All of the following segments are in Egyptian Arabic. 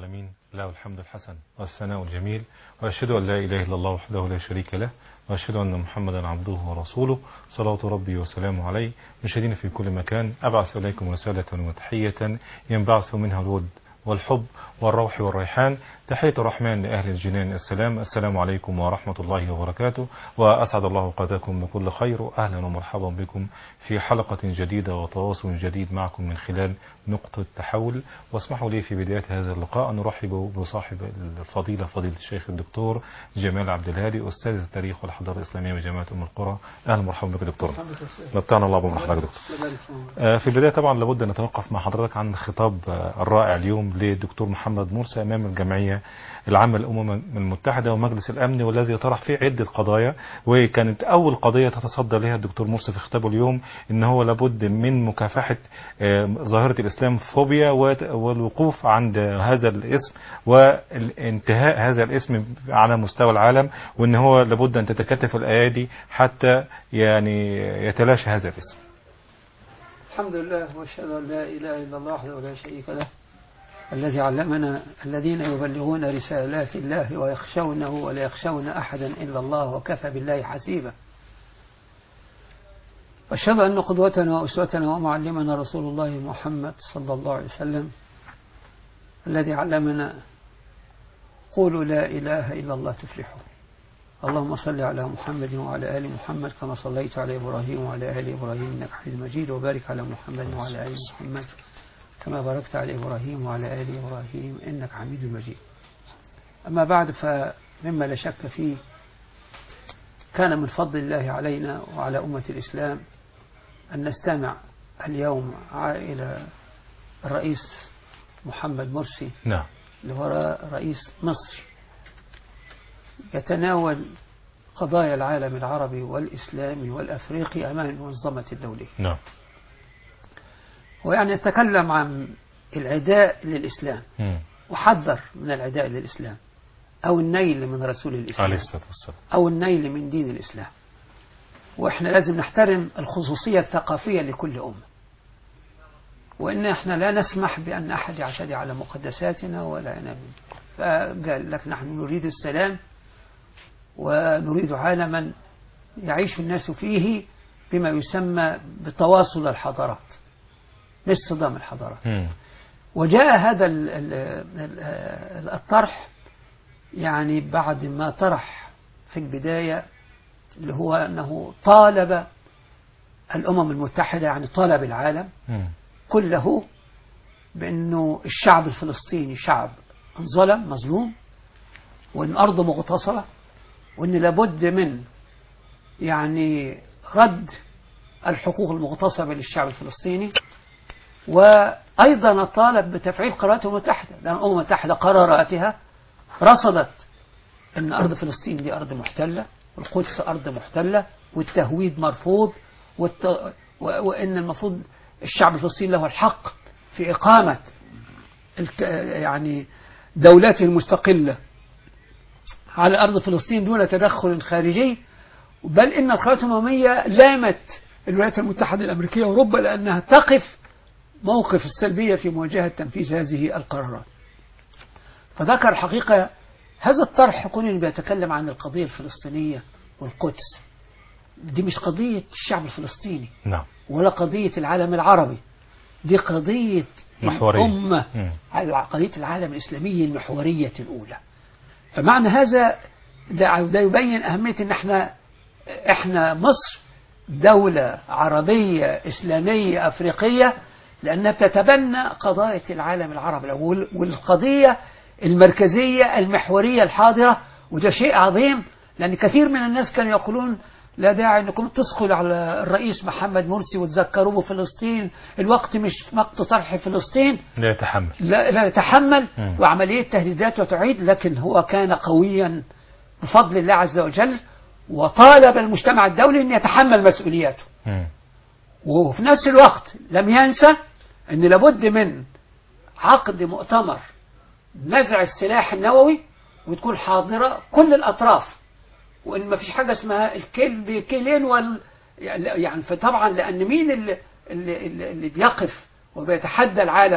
العالمين له الحمد الحسن والثناء الجميل وأشهد أن لا إله إلا الله وحده لا شريك له وأشهد أن محمدا عبده ورسوله صلاة ربي وسلامه عليه مشاهدين في كل مكان أبعث إليكم رسالة وتحية ينبعث منها الود والحب والروح والريحان تحية الرحمن لأهل الجنان السلام السلام عليكم ورحمة الله وبركاته وأسعد الله أوقاتكم بكل خير أهلا ومرحبا بكم في حلقة جديدة وتواصل جديد معكم من خلال نقطة تحول واسمحوا لي في بداية هذا اللقاء أن نرحب بصاحب الفضيلة فضيلة الشيخ الدكتور جمال عبد الهادي أستاذ التاريخ والحضارة الإسلامية بجامعة أم القرى أهلا ومرحبا بك دكتور متعنا الله بمرحبا دكتور في البداية طبعا لابد أن نتوقف مع حضرتك عن الخطاب الرائع اليوم للدكتور محمد مرسي أمام الجمعية العامة للأمم المتحدة ومجلس الأمن والذي طرح فيه عدة قضايا وكانت أول قضية تتصدى لها الدكتور مرسي في خطابه اليوم إن هو لابد من مكافحة ظاهرة الإسلام فوبيا والوقوف عند هذا الاسم وانتهاء هذا الاسم على مستوى العالم وإن هو لابد أن تتكاتف الأيادي حتى يعني يتلاشى هذا الاسم الحمد لله واشهد ان لا اله الا الله وحده لا شريك له الذي علمنا الذين يبلغون رسالات الله ويخشونه ولا يخشون أحدا إلا الله وكفى بالله حسيبا واشهد أن قدوتنا وأسوتنا ومعلمنا رسول الله محمد صلى الله عليه وسلم الذي علمنا قولوا لا إله إلا الله تفلحوا اللهم صل على محمد وعلى آل محمد كما صليت على إبراهيم وعلى آل إبراهيم إنك حميد مجيد وبارك على محمد وعلى آل محمد كما باركت على إبراهيم وعلى آل إبراهيم إنك حميد مجيد أما بعد فمما لا شك فيه كان من فضل الله علينا وعلى أمة الإسلام أن نستمع اليوم إلى الرئيس محمد مرسي نعم اللي هو رئيس مصر يتناول قضايا العالم العربي والإسلامي والأفريقي أمام المنظمة الدولية نعم ويعني يتكلم عن العداء للإسلام مم. وحذر من العداء للإسلام أو النيل من رسول الإسلام عليه الصلاة والسلام أو النيل من دين الإسلام وإحنا لازم نحترم الخصوصية الثقافية لكل أمة وإن إحنا لا نسمح بأن أحد يعتدي على مقدساتنا ولا ينام فقال لك نحن نريد السلام ونريد عالما يعيش الناس فيه بما يسمى بتواصل الحضارات مش صدام الحضارات مم. وجاء هذا ال- ال- ال- الطرح يعني بعد ما طرح في البداية اللي هو أنه طالب الأمم المتحدة يعني طالب العالم مم. كله بأنه الشعب الفلسطيني شعب انظلم مظلوم وأن أرضه مغتصبة وأن لابد من يعني رد الحقوق المغتصبة للشعب الفلسطيني وأيضا طالب بتفعيل قرارات الأمم المتحدة لأن الأمم المتحدة قراراتها رصدت أن أرض فلسطين دي أرض محتلة والقدس أرض محتلة والتهويد مرفوض والت... و... وأن المفروض الشعب الفلسطيني له الحق في إقامة الك... يعني دولته المستقلة على أرض فلسطين دون تدخل خارجي بل إن القرارات الأممية لامت الولايات المتحدة الأمريكية وأوروبا لأنها تقف موقف السلبية في مواجهة تنفيذ هذه القرارات فذكر الحقيقة هذا الطرح كون بيتكلم عن القضية الفلسطينية والقدس دي مش قضية الشعب الفلسطيني نعم ولا قضية العالم العربي دي قضية محورية. الأمة مم. قضية العالم الإسلامي المحورية الأولى فمعنى هذا ده, ده يبين أهمية أن احنا احنا مصر دولة عربية إسلامية أفريقية لأنها تتبنى قضايا العالم العربي وال- والقضية المركزية المحورية الحاضرة وده شيء عظيم لأن كثير من الناس كانوا يقولون لا داعي انكم تثقلوا على الرئيس محمد مرسي وتذكروه بفلسطين الوقت مش وقت طرح فلسطين لا يتحمل لا, لا يتحمل مم. وعملية تهديدات وتعيد لكن هو كان قويا بفضل الله عز وجل وطالب المجتمع الدولي أن يتحمل مسؤولياته مم. وفي نفس الوقت لم ينسى أن لابد من عقد مؤتمر نزع السلاح النووي وتكون حاضرة كل الأطراف وإن ما فيش حاجة اسمها الكيل بكيلين وال يعني فطبعا لأن مين اللي, اللي, اللي اللي بيقف وبيتحدى العالم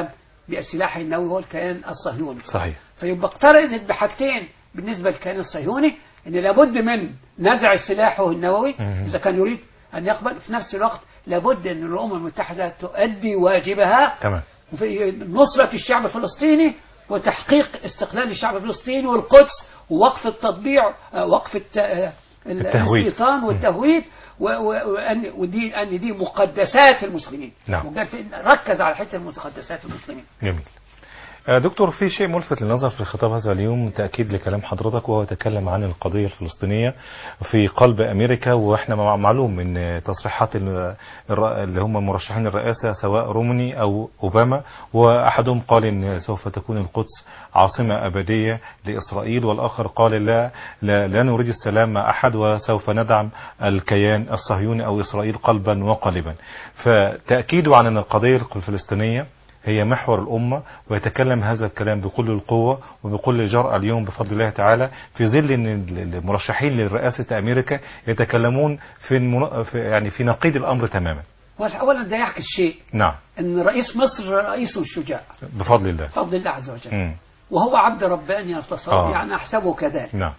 بالسلاح النووي هو الكيان الصهيوني صحيح فيبقى اقترنت بحاجتين بالنسبة للكيان الصهيوني ان لابد من نزع سلاحه النووي مم. اذا كان يريد ان يقبل في نفس الوقت لابد ان الامم المتحدة تؤدي واجبها تمام في نصرة الشعب الفلسطيني وتحقيق استقلال الشعب الفلسطيني والقدس ووقف التطبيع آه، وقف الت- آه، ال- التهويد. الاستيطان والتهويد و- و- وأن ودي أن دي مقدسات المسلمين نعم. وقال في- ركز على حتة مقدسات المسلمين جميل آه، دكتور في شيء ملفت للنظر في خطاب هذا اليوم تأكيد لكلام حضرتك وهو يتكلم عن القضية الفلسطينية في قلب أمريكا وإحنا مع- معلوم أن تصريحات ال- الر- اللي هم مرشحين الرئاسة سواء رومني أو أوباما وأحدهم قال أن سوف تكون القدس عاصمة أبدية لإسرائيل والآخر قال لا, لا, لا نريد السلام مع أحد وسوف ندعم الكيان الصهيوني أو إسرائيل قلبا وقالبا فتأكيده عن أن القضية الفلسطينية هي محور الأمة ويتكلم هذا الكلام بكل القوة وبكل جرأة اليوم بفضل الله تعالى في ظل أن المرشحين لرئاسة أمريكا يتكلمون في, المن... في يعني في نقيض الأمر تماما أولا ده يعكس شيء نعم أن رئيس مصر رئيس شجاع بفضل الله بفضل الله عز وجل مم. وهو عبد رباني التصرف آه. يعني أحسبه كذلك نعم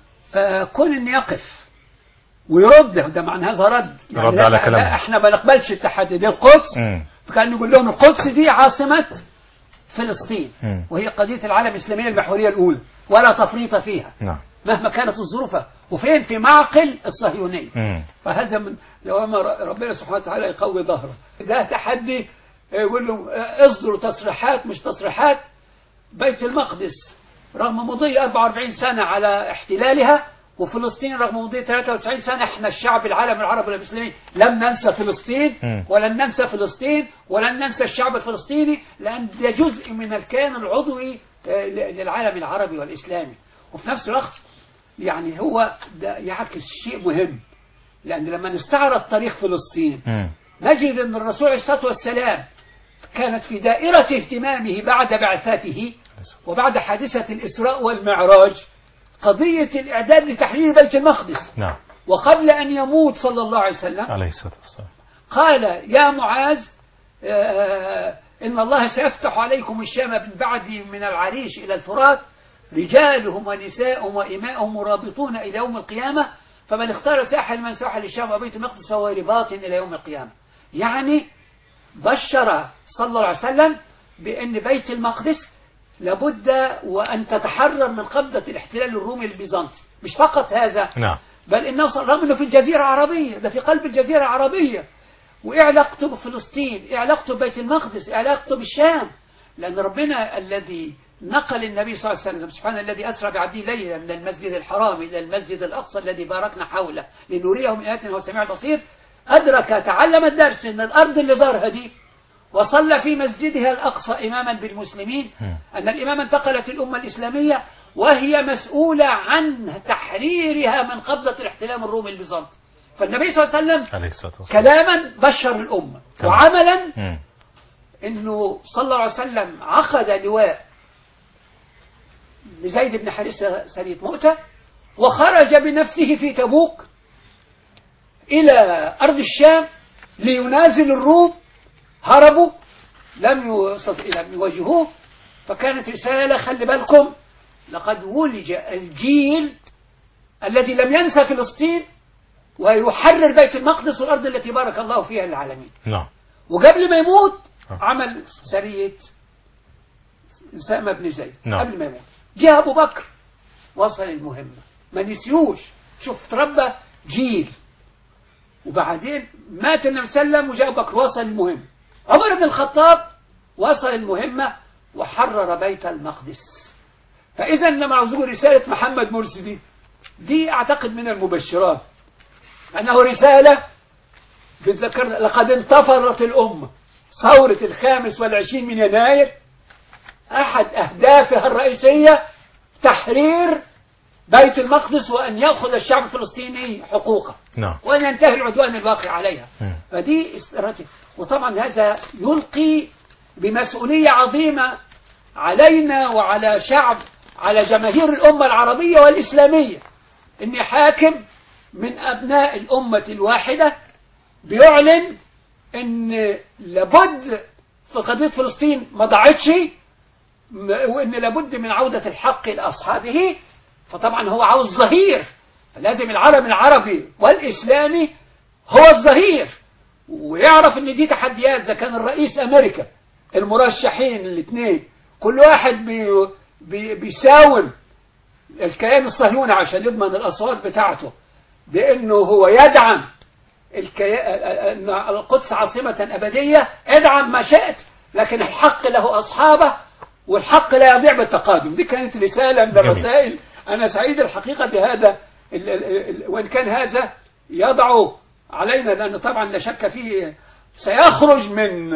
فكون ان يقف ويرد ده معنى هذا رد رد لا, على كلامه. لا احنا ما نقبلش التحدي دي القدس مم. فكان يقول لهم القدس دي عاصمة فلسطين مم. وهي قضية العالم الإسلامية المحورية الأولى ولا تفريط فيها نعم مهما كانت الظروف وفين في معقل الصهيونية مم. فهذا من لو ما ر- ربنا سبحانه وتعالى يقوي ظهره ده تحدي يقول له اه، اصدروا تصريحات مش تصريحات بيت المقدس رغم مضي 44 سنة على احتلالها وفلسطين رغم مضي 93 سنة احنا الشعب العالم العربي والمسلمين لم ننسى فلسطين مم. ولن ننسى فلسطين ولن ننسى الشعب الفلسطيني لأن ده جزء من الكيان العضوي اه، ل- للعالم العربي والإسلامي وفي نفس الوقت يعني هو ده يعكس شيء مهم لأن لما نستعرض تاريخ فلسطين مم. نجد أن الرسول عليه الصلاة والسلام كانت في دائرة اهتمامه بعد بعثته وبعد حادثة الإسراء والمعراج قضية الإعداد لتحرير بيت المقدس نعم وقبل أن يموت صلى الله عليه وسلم عليه الصلاة والسلام قال يا معاذ آه، إن الله سيفتح عليكم الشام من بعد من العريش إلى الفرات رجالهم ونساءهم وإماءهم مرابطون إلى يوم القيامة فمن اختار ساحل من ساحل الشام وبيت المقدس فهو رباط إلى يوم القيامة يعني بشر صلى الله عليه وسلم بأن بيت المقدس لابد وأن تتحرر من قبضة الاحتلال الرومي البيزنطي مش فقط هذا نعم بل انه صار- رغم انه في الجزيره العربيه ده في قلب الجزيره العربيه وايه علاقته بفلسطين؟ ايه علاقته ببيت المقدس؟ ايه علاقته بالشام؟ لان ربنا الذي نقل النبي صلى الله عليه وسلم سبحان الذي اسرى بعبده ليلا من المسجد الحرام الى المسجد الاقصى الذي باركنا حوله لنريه من اياتنا هو السميع البصير ادرك تعلم الدرس ان الارض اللي زارها دي وصلى في مسجدها الأقصى إماما بالمسلمين أن الإمام انتقلت الأمة الإسلامية وهي مسؤولة عن تحريرها من قبضة الاحتلال الرومي البيزنطي فالنبي صلى الله عليه وسلم عليه الصلاة والسلام كلاما بشر الأمة تمام. وعملا مم. أنه صلى الله عليه وسلم عقد لواء لزيد بن حارثة سرية مؤتة وخرج بنفسه في تبوك إلى أرض الشام لينازل الروم هربوا لم يستطيعوا لم يواجهوه فكانت رسالة خلي بالكم لقد ولج الجيل الذي لم ينسى فلسطين ويحرر بيت المقدس والأرض التي بارك الله فيها للعالمين نعم وقبل ما يموت آه. عمل سرية أسامة بن زيد نعم. قبل ما يموت جاء أبو بكر وصل المهمة ما نسيوش شوف تربى جيل وبعدين مات النبي صلى الله عليه وسلم وجاء أبو بكر وصل المهمة عمر بن الخطاب وصل المهمة وحرر بيت المقدس فإذا لما عاوزوا رسالة محمد مرسي دي دي أعتقد من المبشرات أنه رسالة بتذكر لقد انتفضت الأمة ثورة الخامس والعشرين من يناير أحد أهدافها الرئيسية تحرير بيت المقدس وأن يأخذ الشعب الفلسطيني حقوقه نعم وأن ينتهي العدوان الواقع عليها مم. فدي استراتيجية وطبعا هذا يلقي بمسؤولية عظيمة علينا وعلى شعب على جماهير الأمة العربية والإسلامية إن حاكم من أبناء الأمة الواحدة بيعلن إن لابد فقضية فلسطين ما ضاعتش م- وإن لابد من عودة الحق لأصحابه فطبعا هو عاوز ظهير لازم العالم العربي والإسلامي هو الظهير ويعرف ان دي تحديات اذا كان الرئيس امريكا المرشحين الاثنين كل واحد بي بي بيساوم الكيان الصهيوني عشان يضمن الاصوات بتاعته بانه هو يدعم الكيا... ان القدس عاصمة أبدية ادعم ما شئت لكن الحق له أصحابه والحق لا يضيع بالتقادم دي كانت رسالة من جميل. الرسائل أنا سعيد الحقيقة بهذا ال... ال... ال... وإن كان هذا يضع علينا لأن طبعا لا شك فيه سيخرج من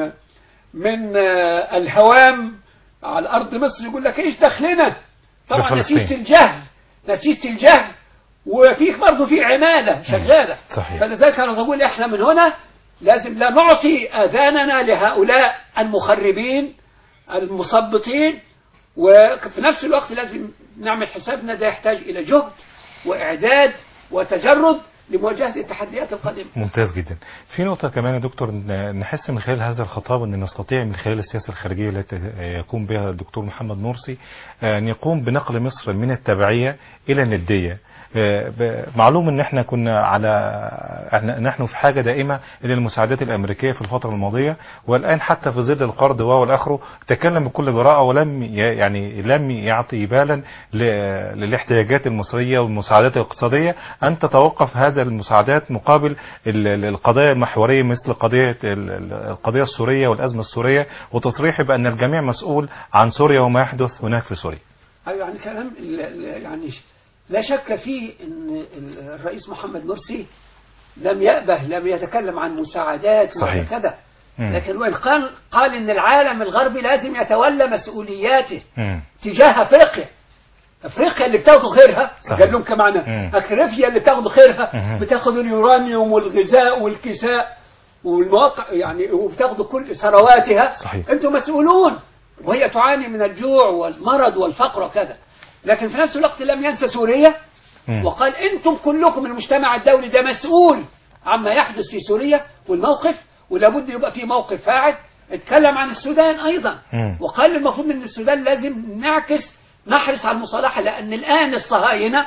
من آه، الهوام على أرض مصر يقول لك إيش دخلنا طبعا بفلسطين. نتيجة الجهل نتيجة الجهل وفيه برضه في عمالة شغالة صحيح. فلذلك أنا أقول إحنا من هنا لازم لا نعطي آذاننا لهؤلاء المخربين المثبطين وفي نفس الوقت لازم نعمل حسابنا ده يحتاج إلى جهد وإعداد وتجرد لمواجهة التحديات القادمة ممتاز جدا في نقطة كمان يا دكتور ن- نحس من خلال هذا الخطاب أن نستطيع من خلال السياسة الخارجية التي يقوم بها الدكتور محمد مرسي آه، أن يقوم بنقل مصر من التبعية إلى الندية آه، ب- معلوم ان احنا كنا على إحنا- نحن في حاجه دائمه الى المساعدات الامريكيه في الفتره الماضيه والان حتى في ظل القرض والاخره تكلم بكل جراءه ولم ي- يعني لم يعطي بالا ل- للاحتياجات المصريه والمساعدات الاقتصاديه ان تتوقف هذا المساعدات مقابل ال- ال- القضايا المحوريه مثل قضيه ال- ال- القضيه السوريه والازمه السوريه وتصريحه بان الجميع مسؤول عن سوريا وما يحدث هناك في سوريا. أيوة يعني كلام ال- ال- يعني ش- لا شك فيه أن ال- الرئيس محمد مرسي لم يأبه لم يتكلم عن مساعدات صحيح. ولا كذا مم. لكن وإن قال قال أن العالم الغربي لازم يتولى مسؤولياته مم. تجاه افريقيا افريقيا اللي بتاخد خيرها صحيح. قال لهم كمان مم. افريقيا اللي بتاخد خيرها مم. بتاخد اليورانيوم والغذاء والكساء والمواقع يعني وبتاخد كل ثرواتها صحيح. انتم مسؤولون وهي تعاني من الجوع والمرض والفقر وكذا لكن في نفس الوقت لم ينسى سوريا مم. وقال انتم كلكم المجتمع الدولي ده مسؤول عما يحدث في سوريا والموقف ولابد يبقى في موقف فاعل اتكلم عن السودان ايضا مم. وقال المفروض ان السودان لازم نعكس نحرص على المصالحه لان الان الصهاينه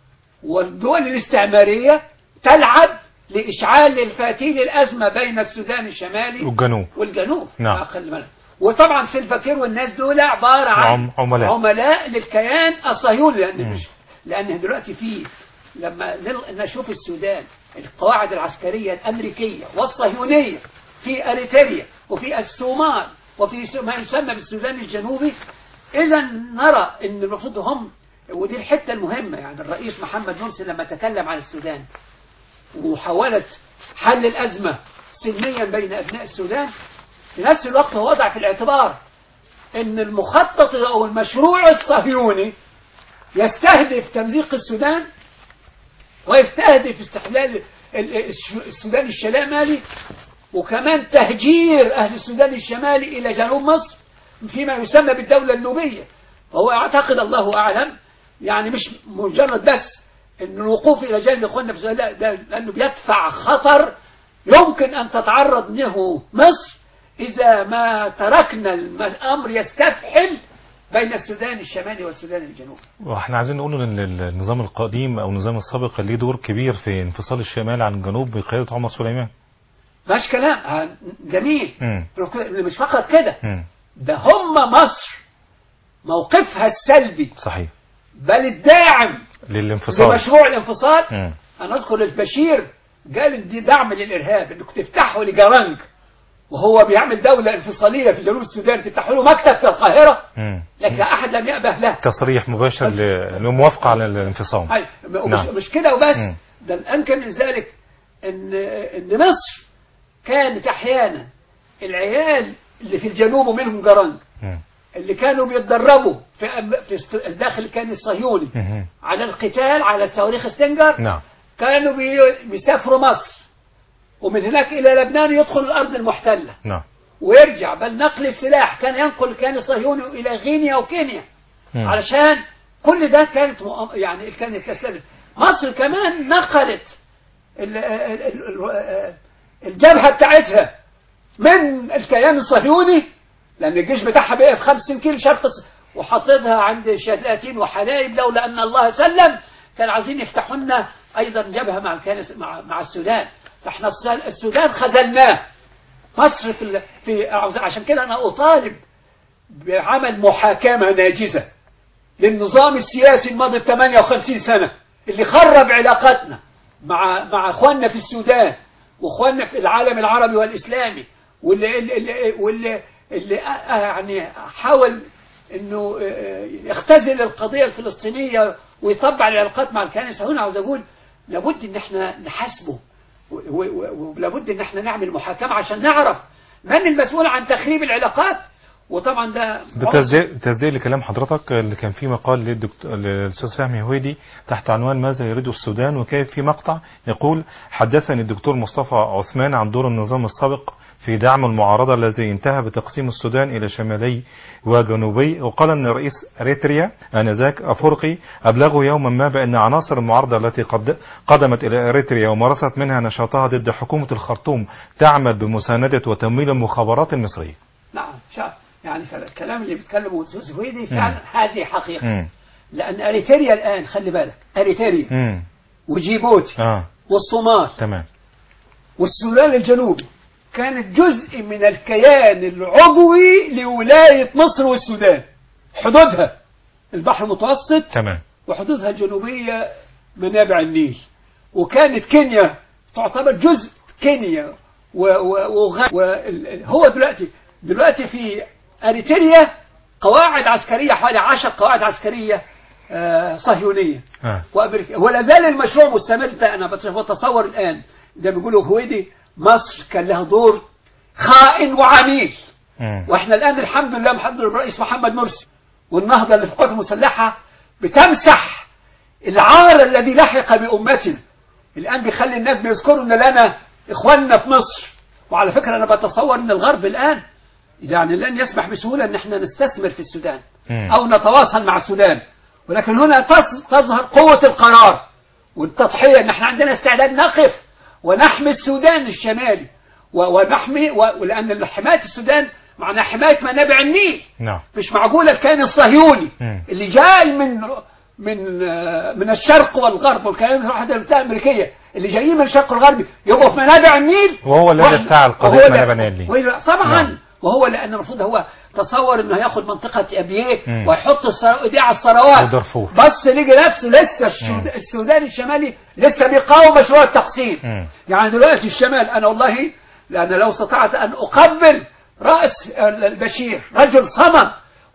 والدول الاستعماريه تلعب لاشعال الفتيل الازمه بين السودان الشمالي والجنوب والجنوب نعم. أقل منه. وطبعا سلفاكير والناس دول عبارة عن عم- عملاء. عملاء للكيان الصهيوني لأن مم. مش لأن دلوقتي في لما نل- نشوف السودان القواعد العسكرية الأمريكية والصهيونية في أريتريا وفي الصومال وفي س- ما يسمى بالسودان الجنوبي إذا نرى أن المفروض هم ودي الحتة المهمة يعني الرئيس محمد مرسي لما تكلم عن السودان ومحاولة حل الأزمة سلميا بين أبناء السودان في نفس الوقت هو وضع في الاعتبار أن المخطط أو المشروع الصهيوني يستهدف تمزيق السودان ويستهدف استحلال ال- الش- السودان الشمالي وكمان تهجير أهل السودان الشمالي إلى جنوب مصر فيما يسمى بالدولة النوبية وهو أعتقد الله أعلم يعني مش مجرد بس أن الوقوف إلى جانب إخواننا في السودان لا ده لأنه بيدفع خطر يمكن أن تتعرض له مصر إذا ما تركنا الم- الأمر يستفحل بين السودان الشمالي والسودان الجنوبي واحنا عايزين نقول ان ال- النظام القديم او النظام السابق كان ليه دور كبير في انفصال الشمال عن الجنوب بقياده عمر سليمان. ماش كلام آه، جميل مم. مش فقط كده مم. ده هم مصر موقفها السلبي صحيح. بل الداعم للانفصال. لمشروع الانفصال مم. انا اذكر البشير قال دي دعم للارهاب انك تفتحوا لجرنج وهو بيعمل دولة انفصالية في جنوب السودان تفتحوا له مكتب في القاهرة مم. لكن أحد لم يأبه له تصريح مباشر ل- للموافقه على الانفصام. هاي مش, نعم. مش كده وبس مم. ده الأنكى من ذلك إن إن مصر كانت أحيانا العيال اللي في الجنوب ومنهم جرنج مم. اللي كانوا بيتدربوا في أم- في است- الداخل كان الصهيوني مم. على القتال على صواريخ ستنجر نعم. كانوا بي- بيسافروا مصر ومن هناك إلى لبنان يدخل الأرض المحتلة نعم. ويرجع بل نقل السلاح كان ينقل كان الصهيوني إلى غينيا وكينيا مم. علشان كل ده كانت مؤ- يعني كانت كسلت مصر كمان نقلت ال- ال- ال- ال- الجبهة بتاعتها من الكيان الصهيوني لأن الجيش بتاعها بقى في 50 كيلو شرق الس- وحطيتها عند شلاتين وحلايب لولا أن الله سلم كان عايزين يفتحوا لنا أيضا جبهة مع الكيان مع, مع السودان فاحنا الس- السودان خذلناه مصر في ال- في عشان كده أنا أطالب بعمل محاكمة ناجزة للنظام السياسي الماضي 58 سنة اللي خرب علاقاتنا مع مع اخواننا في السودان واخواننا في العالم العربي والاسلامي واللي اللي اللي, واللي, اللي آه يعني حاول انه آه، يختزل القضيه الفلسطينيه ويطبع العلاقات مع الكنيسه هنا عاوز اقول لابد ان احنا نحاسبه و- و- و- ولابد ان احنا نعمل محاكمه عشان نعرف من المسؤول عن تخريب العلاقات وطبعا ده ده تصديق تصديق لكلام حضرتك اللي كان في مقال للدكتور للاستاذ فهمي هويدي تحت عنوان ماذا يريد السودان وكيف في مقطع يقول حدثني الدكتور مصطفى عثمان عن دور النظام السابق في دعم المعارضة الذي انتهى بتقسيم السودان إلى شمالي وجنوبي وقال أن رئيس أريتريا آنذاك أفرقي أبلغه يوما ما بأن عناصر المعارضة التي قد قدمت إلى أريتريا ومارست منها نشاطها ضد حكومة الخرطوم تعمل بمساندة وتمويل المخابرات المصرية نعم شاء يعني الكلام اللي بيتكلمه سويدي فعلا هذه حقيقة مم. لأن أريتريا الآن خلي بالك أريتريا مم. وجيبوتي آه والصومال تمام والسودان الجنوبي كانت جزء من الكيان العضوي لولاية مصر والسودان حدودها البحر المتوسط تمام وحدودها الجنوبية منابع النيل وكانت كينيا تعتبر جزء كينيا و و وغ... و ال- هو دلوقتي دلوقتي في أريتريا قواعد عسكرية حوالي عشر قواعد عسكرية آه، صهيونية آه. وأمريكا ولا زال المشروع مستمر ده أنا بت- بتصور الآن زي ما بيقولوا هويدي مصر كان لها دور خائن وعميل مم. واحنا الان الحمد لله الحمد لله الرئيس محمد مرسي والنهضه اللي في القوات المسلحه بتمسح العار الذي لحق بامتنا الان بيخلي الناس بيذكروا ان لنا اخواننا في مصر وعلى فكره انا بتصور ان الغرب الان يعني لن يسمح بسهوله ان احنا نستثمر في السودان مم. او نتواصل مع السودان ولكن هنا تظ- تظهر قوه القرار والتضحيه ان احنا عندنا استعداد نقف ونحمي السودان الشمالي و- ونحمي و- ولان حمايه السودان معناها حمايه منابع النيل نعم مش معقولة الكيان الصهيوني مم. اللي جاي من من آه، من الشرق والغرب والكيان الواحدة الأمريكية اللي جايين من الشرق والغرب يبقوا في منابع النيل وهو الذي وإحنا- افتعل قضية وهو ده- منابع النيل. وهو- طبعا نعم. وهو لأن المفروض هو تصور إنه هياخد منطقة أبيه مم. ويحط الثرو- إيديه على الثروات ودارفور. بس لقي نفسه لسه الشود- مم. السودان الشمالي لسه بيقاوم مشروع التقسيم مم. يعني دلوقتي الشمال أنا والله لأن لو استطعت أن أقبل رأس البشير رجل صمد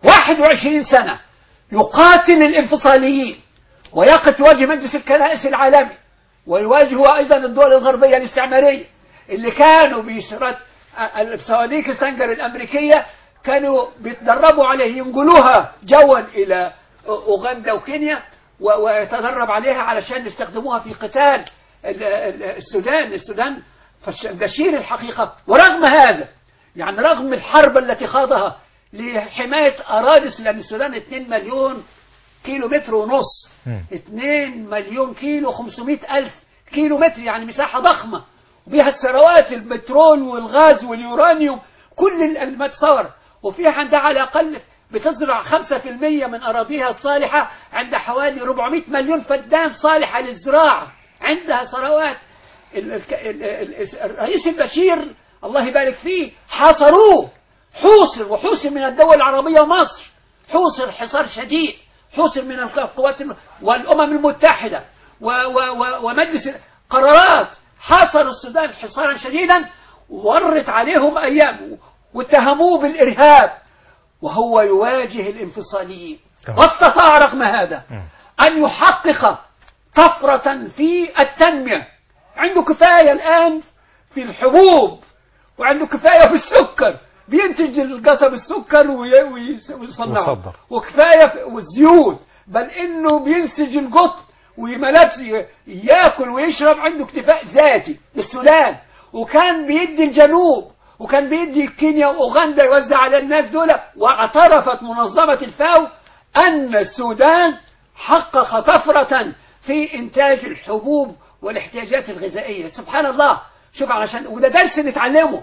21 سنة يقاتل الانفصاليين ويقف يواجه مجلس الكنائس العالمي ويواجه أيضا الدول الغربية الاستعمارية اللي كانوا بيشرت الصواريخ ستانجر الأمريكية كانوا بيتدربوا عليه ينقلوها جوا إلى أوغندا وكينيا و- ويتدرب عليها علشان يستخدموها في قتال ال- ال- السودان السودان فالبشير الحقيقة ورغم هذا يعني رغم الحرب التي خاضها لحماية أراضي لأن السودان 2 مليون كيلو متر ونص مم. 2 مليون كيلو 500 ألف كيلو متر يعني مساحة ضخمة وبيها الثروات البترول والغاز واليورانيوم كل المتصور وفيها عندها على الأقل بتزرع 5% من أراضيها الصالحة عند حوالي 400 مليون فدان صالحة للزراعة عندها ثروات ال- ال- ال- ال- الرئيس البشير الله يبارك فيه حاصروه حوصر وحوصر من الدول العربية ومصر حوصر حصار شديد حوصر من القوات الم- والأمم المتحدة و و و ومجلس قرارات حاصر السودان حصارا شديدا وورت عليهم أيام واتهموه بالإرهاب وهو يواجه الانفصاليين تمام. واستطاع رغم هذا مم. أن يحقق طفرة في التنمية عنده كفاية الآن في الحبوب وعنده كفاية في السكر بينتج القصب السكر وي- ويس- ويصنعه ويصدر. وكفاية في والزيوت بل إنه بينسج القطن وملابس ي- ياكل ويشرب عنده اكتفاء ذاتي السودان وكان بيدي الجنوب وكان بيدي كينيا واوغندا يوزع على الناس دول واعترفت منظمة الفاو أن السودان حقق طفرة في إنتاج الحبوب والاحتياجات الغذائية سبحان الله شوف علشان وده درس نتعلمه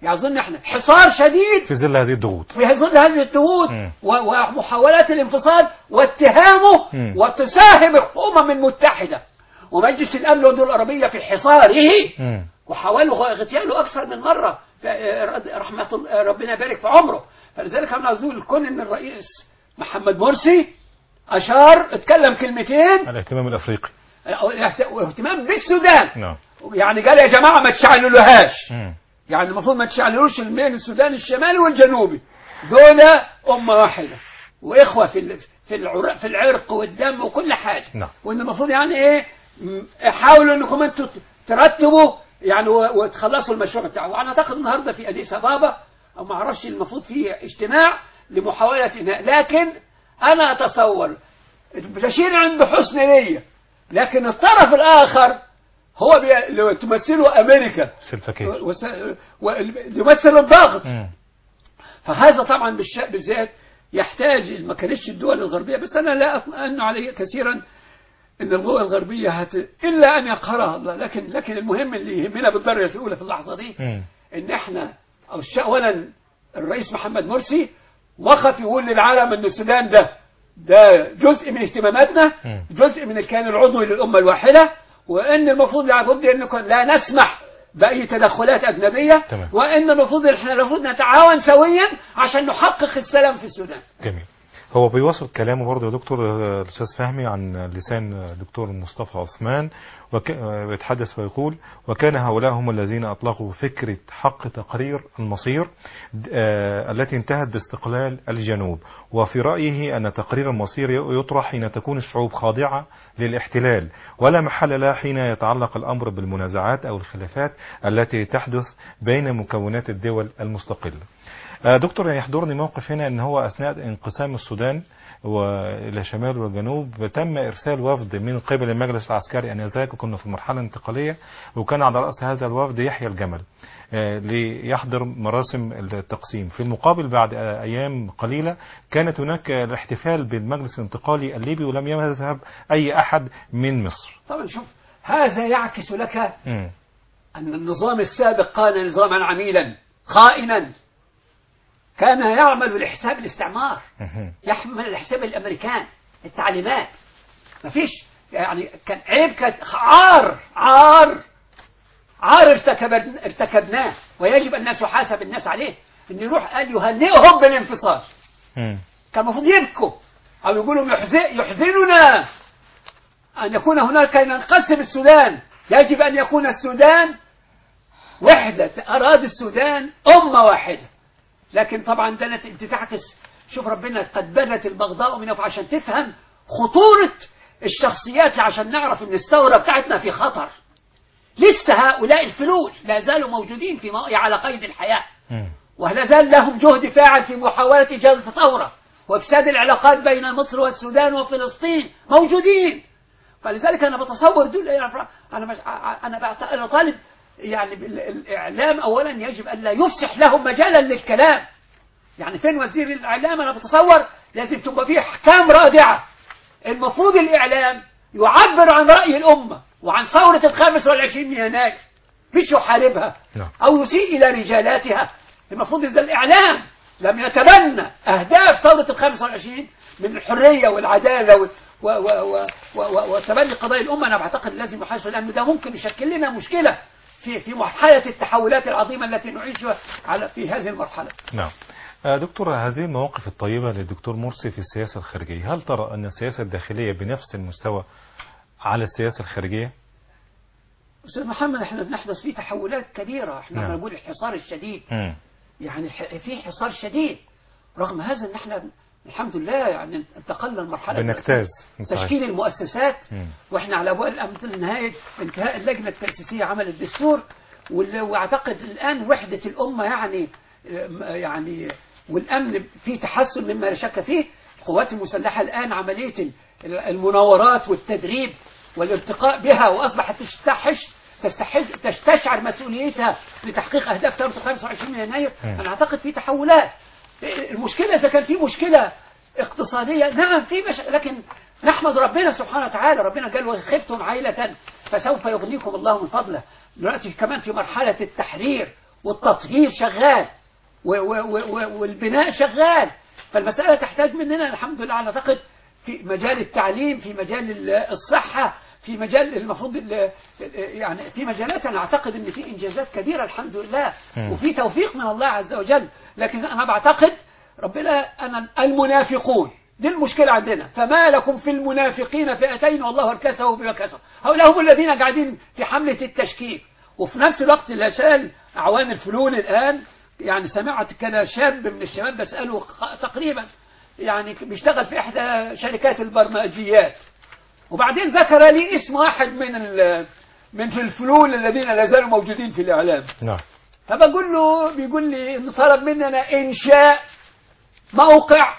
يعني أظن إحنا حصار شديد في ظل هذه الضغوط في ظل هذه الضغوط مم. و- ومحاولات الانفصال واتهامه مم. وتساهم الأمم المتحدة ومجلس الأمن والدول العربية في حصاره مم. وحاولوا اغتياله أكثر من مرة ف- رحمة الله- ربنا يبارك في عمره فلذلك أنا عاوز أقول الكون إن الرئيس محمد مرسي أشار اتكلم كلمتين الاهتمام الافريقي واهتمام بالسودان نعم يعني قال يا جماعة ما تشعللوهاش مم. يعني المفروض ما تشعللوش بين السودان الشمالي والجنوبي دول أمة واحدة وإخوة في ال- في العرق في العرق والدم وكل حاجة نعم. وإن المفروض يعني إيه م- حاولوا إنكم أنتوا ت- ترتبوا يعني و- وتخلصوا المشروع بتاعه وأنا أعتقد النهاردة في أديس أبابا أو ما أعرفش المفروض فيه اجتماع لمحاولة إنهاء لكن أنا أتصور بشير عنده حسن نية لكن الطرف الآخر هو بي... لو تمثله أمريكا سلفكير وس... و... يمثل الضغط مم. فهذا طبعا بالش... بالذات يحتاج ما كانتش الدول الغربية بس أنا لا أطمئن عليه كثيرا أن الدول الغربية هت... إلا أن يقهرها الله لكن لكن المهم اللي يهمنا بالدرجة الأولى في اللحظة دي مم. ان احنا أو الش- اولا الرئيس محمد مرسي وقف يقول للعالم ان السودان ده ده جزء من اهتماماتنا مم. جزء من الكيان العضوي للامه الواحده وان المفروض لابد ان نكون- لا نسمح باي تدخلات اجنبيه تمام. وان المفروض احنا المفروض نتعاون سويا عشان نحقق السلام في السودان جميل هو بيواصل كلامه برضه يا دكتور آه، الاستاذ فهمي عن لسان آه، دكتور مصطفى عثمان وك... آه، بيتحدث ويقول وكان هؤلاء هم الذين اطلقوا فكره حق تقرير المصير آه، التي انتهت باستقلال الجنوب وفي رايه ان تقرير المصير ي- يطرح حين تكون الشعوب خاضعه للاحتلال ولا محل لها حين يتعلق الامر بالمنازعات او الخلافات التي تحدث بين مكونات الدول المستقله آه، دكتور يحضرني موقف هنا ان هو اثناء انقسام السودان والى شمال وجنوب تم ارسال وفد من قبل المجلس العسكري انذاك كنا في المرحله الانتقاليه وكان على راس هذا الوفد يحيى الجمل آه، ليحضر مراسم التقسيم في المقابل بعد آه، ايام قليله كانت هناك الاحتفال بالمجلس الانتقالي الليبي ولم يذهب اي احد من مصر طبعا شوف هذا يعكس لك مم. أن النظام السابق كان نظاما عميلا خائنا كان يعمل لحساب الاستعمار مهم. يحمل لحساب الأمريكان التعليمات ما فيش يعني كان عيب كان عار عار عار ارتكب ارتكبناه ويجب أن نحاسب الناس عليه أن يروح قال يهنئهم بالانفصال مم. كان المفروض يبكوا أو يقولوا يحزن يحزننا أن يكون هناك أن ينقسم السودان يجب أن يكون السودان وحدة أراد السودان أمة واحدة لكن طبعا ده نت- أنت تعكس شوف ربنا قد بدت البغضاء من أفعى عشان تفهم خطورة الشخصيات عشان نعرف أن الثورة بتاعتنا في خطر لسه هؤلاء الفلول لا زالوا موجودين في مو- على قيد الحياة مم. ولا زال لهم جهد فاعل في محاولة إيجاد ثورة وإفساد العلاقات بين مصر والسودان وفلسطين موجودين فلذلك أنا بتصور دول أنا مش أنا بعت- أنا طالب يعني بال- الإعلام أولا يجب أن لا يفسح لهم مجالا للكلام يعني فين وزير الإعلام أنا بتصور لازم تبقى فيه أحكام رادعة المفروض الإعلام يعبر عن رأي الأمة وعن ثورة الخامس والعشرين من يناير مش يحاربها نعم. أو يسيء إلى رجالاتها المفروض إذا الإعلام لم يتبنى أهداف ثورة الخامس والعشرين من الحرية والعدالة و و و و و و وتبني قضايا الأمة أنا بعتقد لازم يحاسب لأنه ده ممكن يشكل لنا مشكلة في في مرحلة التحولات العظيمة التي نعيشها على في هذه المرحلة نعم آه، دكتور هذه المواقف الطيبة للدكتور مرسي في السياسة الخارجية هل ترى أن السياسة الداخلية بنفس المستوى على السياسة الخارجية؟ أستاذ محمد احنا بنحدث فيه تحولات كبيرة احنا نعم. بنقول الحصار الشديد مم. يعني ح- في حصار شديد رغم هذا ان احنا الحمد لله يعني انتقلنا المرحلة بنجتاز صحيح. تشكيل المؤسسات مم. واحنا على ابواب الأمثلة نهاية انتهاء اللجنة التأسيسية عمل الدستور وال- واعتقد الآن وحدة الأمة يعني يعني والأمن في تحسن مما لا شك فيه القوات المسلحة الآن عملية ال- المناورات والتدريب والارتقاء بها وأصبحت تستحش تستحز تستشعر مسؤوليتها لتحقيق أهداف ثورة 25 من يناير مم. أنا أعتقد في تحولات المشكلة إذا كان في مشكلة اقتصادية نعم في مش... لكن نحمد ربنا سبحانه وتعالى ربنا قال وخفتم عائلة فسوف يغنيكم الله من فضله دلوقتي كمان في مرحلة التحرير والتطهير شغال و- و- و- و- والبناء شغال فالمسألة تحتاج مننا الحمد لله على أعتقد في مجال التعليم في مجال ال- الصحة في مجال المفروض ال- يعني في مجالات أنا أعتقد أن في إنجازات كبيرة الحمد لله مم. وفي توفيق من الله عز وجل لكن أنا بعتقد ربنا أنا المنافقون دي المشكلة عندنا فما لكم في المنافقين فئتين والله اركسه بما كسبوا هؤلاء هم الذين قاعدين في حملة التشكيك وفي نفس الوقت لا زال أعوان الفلول الآن يعني سمعت كده شاب من الشباب بسأله خ- تقريبا يعني بيشتغل في إحدى شركات البرمجيات وبعدين ذكر لي اسم واحد من ال- من الفلول الذين لا زالوا موجودين في الإعلام نعم فبقول له بيقول لي انه طلب مننا انشاء موقع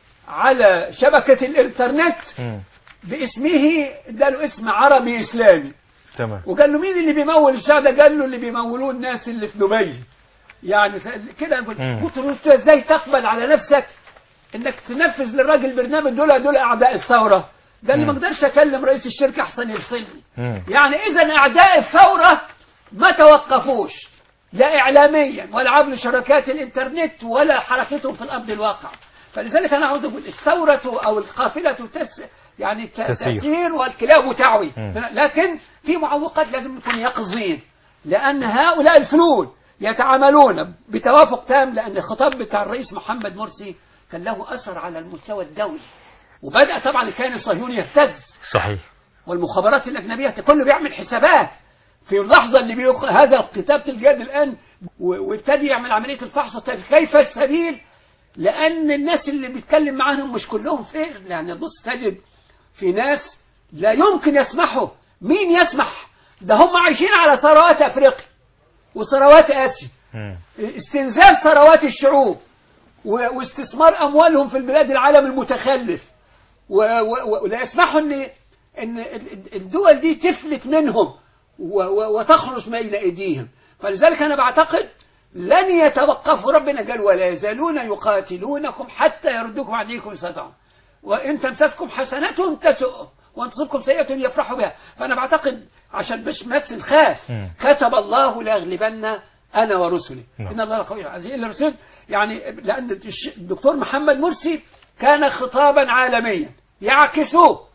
على شبكة الانترنت مم. باسمه اداله اسم عربي اسلامي تمام وقال له مين اللي بيمول الشعب ده قال له اللي بيمولوه الناس اللي في دبي يعني س- كده قلت مم. قلت له انت ازاي تقبل على نفسك انك تنفذ للراجل برنامج دول دول اعداء الثوره قال لي مم. ما اقدرش اكلم رئيس الشركه احسن يفصلني مم. يعني اذا اعداء الثوره ما توقفوش لا اعلاميا ولا عبر شبكات الانترنت ولا حركتهم في الارض الواقع فلذلك انا عاوز اقول الثوره او القافله تس يعني ت- تسير. تسير والكلاب تعوي مم. لكن في معوقات لازم نكون يقظين لان هؤلاء الفلول يتعاملون بتوافق تام لان الخطاب بتاع الرئيس محمد مرسي كان له اثر على المستوى الدولي وبدا طبعا الكيان الصهيوني يهتز صحيح والمخابرات الأجنبية كله بيعمل حسابات في اللحظة اللي بيق... هذا الكتاب الجاد الآن و- وابتدي يعمل عملية الفحص طيب كيف السبيل لأن الناس اللي بيتكلم معاهم مش كلهم فين يعني بص تجد في ناس لا يمكن يسمحوا مين يسمح ده هم عايشين على ثروات أفريقيا وثروات آسيا مم. استنزاف ثروات الشعوب و- واستثمار أموالهم في البلاد العالم المتخلف و- و- ولا يسمحوا ان ان ال- الدول دي تفلت منهم و- و- وتخرج بين ايديهم فلذلك انا بعتقد لن يتوقفوا ربنا قال ولا يزالون يقاتلونكم حتى يردوكم عن دينكم استطاعوا وان تمسسكم حسنة تسؤهم وان تصبكم سيئة يفرحوا بها فانا بعتقد عشان مش بس نخاف مم. كتب الله لاغلبن انا ورسلي نعم. ان الله لقوي عزيز الرسول يعني لان الش- الدكتور محمد مرسي كان خطابا عالميا يعكس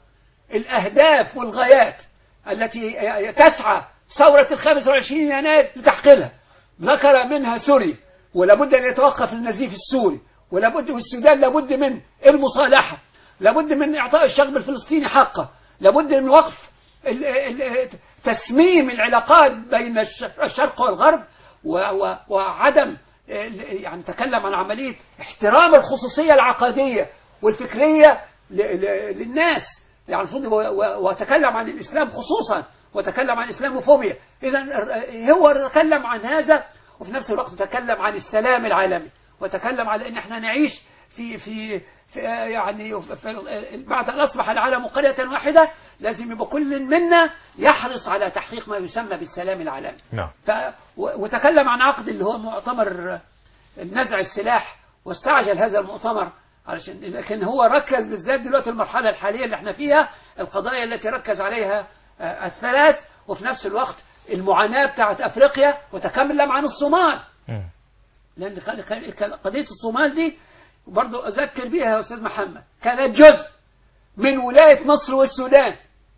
الاهداف والغايات التي تسعى ثورة الخامس والعشرين يناير لتحقيقها ذكر منها سوريا ولابد أن يتوقف النزيف السوري ولابد والسودان لابد من المصالحة لابد من إعطاء الشعب الفلسطيني حقه لابد من وقف ال- ال- تسميم العلاقات بين الش- الشرق والغرب و- و- وعدم ال- يعني تكلم عن عملية احترام الخصوصية العقدية والفكرية ل- ل- للناس يعني المفروض و- و- وتكلم عن الإسلام خصوصا وتكلم عن الإسلاموفوبيا إذا هو تكلم عن هذا وفي نفس الوقت تكلم عن السلام العالمي وتكلم على ان احنا نعيش في في, في يعني في بعد ان اصبح العالم قريه واحده لازم يبقى كل منا يحرص على تحقيق ما يسمى بالسلام العالمي نعم ف و- وتكلم عن عقد اللي هو مؤتمر نزع السلاح واستعجل هذا المؤتمر علشان لكن هو ركز بالذات دلوقتي المرحله الحاليه اللي احنا فيها القضايا التي ركز عليها آه، الثلاث وفي نفس الوقت المعاناه بتاعت افريقيا وتكلم عن الصومال مم. لان ك- ك- قضيه الصومال دي برضو اذكر بيها يا استاذ محمد كانت جزء من ولايه مصر والسودان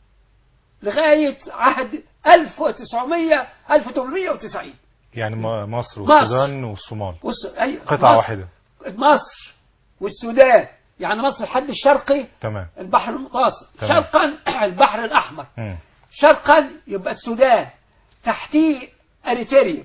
لغايه عهد 1900 1890 يعني م- مصر مصر. والسودان والصومال بص ايوه قطعة مصر- واحدة مصر والسودان يعني مصر الحد الشرقي تمام البحر المتوسط تمام. شرقا البحر الاحمر مم. شرقا يبقى السودان تحتيه اريتريا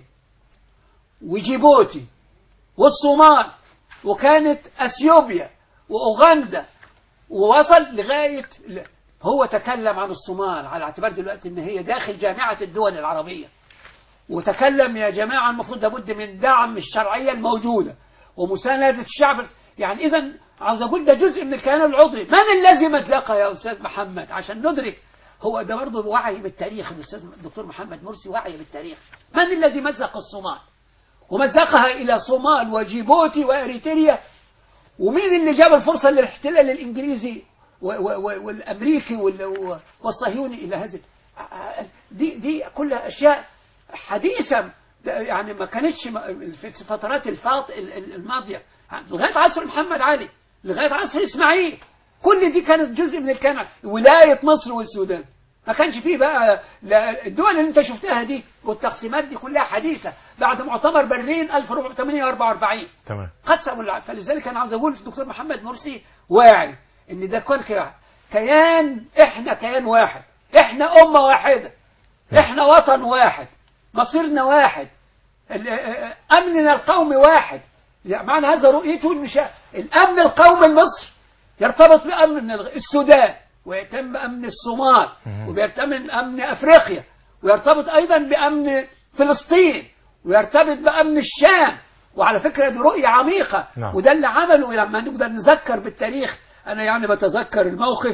وجيبوتي والصومال وكانت اثيوبيا واوغندا ووصل لغايه ل- هو تكلم عن الصومال على اعتبار دلوقتي ان هي داخل جامعه الدول العربيه وتكلم يا جماعه المفروض لابد من دعم الشرعيه الموجوده ومسانده الشعب يعني اذا عاوز اقول ده جزء من الكيان العضوي من الذي مزقها يا استاذ محمد عشان ندرك هو ده برضه وعي بالتاريخ الاستاذ الدكتور محمد مرسي وعي بالتاريخ من الذي مزق الصومال ومزقها الى صومال وجيبوتي واريتريا ومين اللي جاب الفرصه للاحتلال الانجليزي و- و- و- والامريكي وال- والصهيوني الى هذه دي دي كلها اشياء حديثه ده يعني ما كانتش م- في الفترات الفاط ال- ال- الماضية لغاية عصر محمد علي لغاية عصر إسماعيل كل دي كانت جزء من الكنعة ولاية مصر والسودان ما كانش فيه بقى لا الدول اللي انت شفتها دي والتقسيمات دي كلها حديثة بعد مؤتمر برلين 1444 تمام قسموا الع- فلذلك انا عاوز اقول الدكتور محمد مرسي واعي ان ده كان كده كيان احنا كيان واحد احنا امه واحده احنا وطن واحد مصيرنا واحد ال- اه- اه- امننا القومي واحد يعني معنى هذا رؤيته مش الامن القومي لمصر يرتبط بامن الغ- السودان ويتم بامن الصومال مهم. وبيرتبط بامن افريقيا ويرتبط ايضا بامن فلسطين ويرتبط بامن الشام وعلى فكره دي رؤيه عميقه نعم. وده اللي عمله لما نقدر نذكر بالتاريخ انا يعني بتذكر الموقف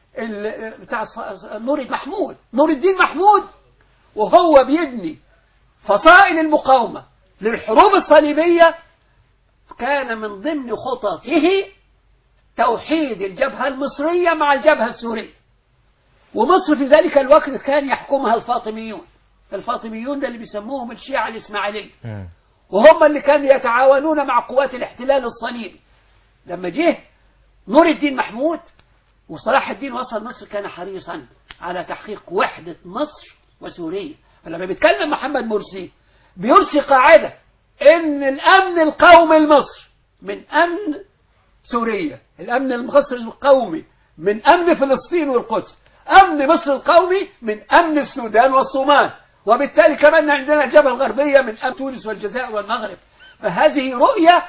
ال- بتاع ص- ص- نور محمود نور الدين محمود وهو بيبني فصائل المقاومة للحروب الصليبية كان من ضمن خططه توحيد الجبهة المصرية مع الجبهة السورية ومصر في ذلك الوقت كان يحكمها الفاطميون الفاطميون ده اللي بيسموهم الشيعة الإسماعيلية مم. وهم اللي كانوا يتعاونون مع قوات الاحتلال الصليبي لما جه نور الدين محمود وصلاح الدين وصل مصر كان حريصا على تحقيق وحدة مصر وسوريا فلما بيتكلم محمد مرسي بيرسي قاعدة ان الامن القومي لمصر من امن سوريا الامن المصري القومي من امن فلسطين والقدس امن مصر القومي من امن السودان والصومال وبالتالي كمان عندنا الجبهه الغربيه من امن تونس والجزائر والمغرب فهذه رؤيه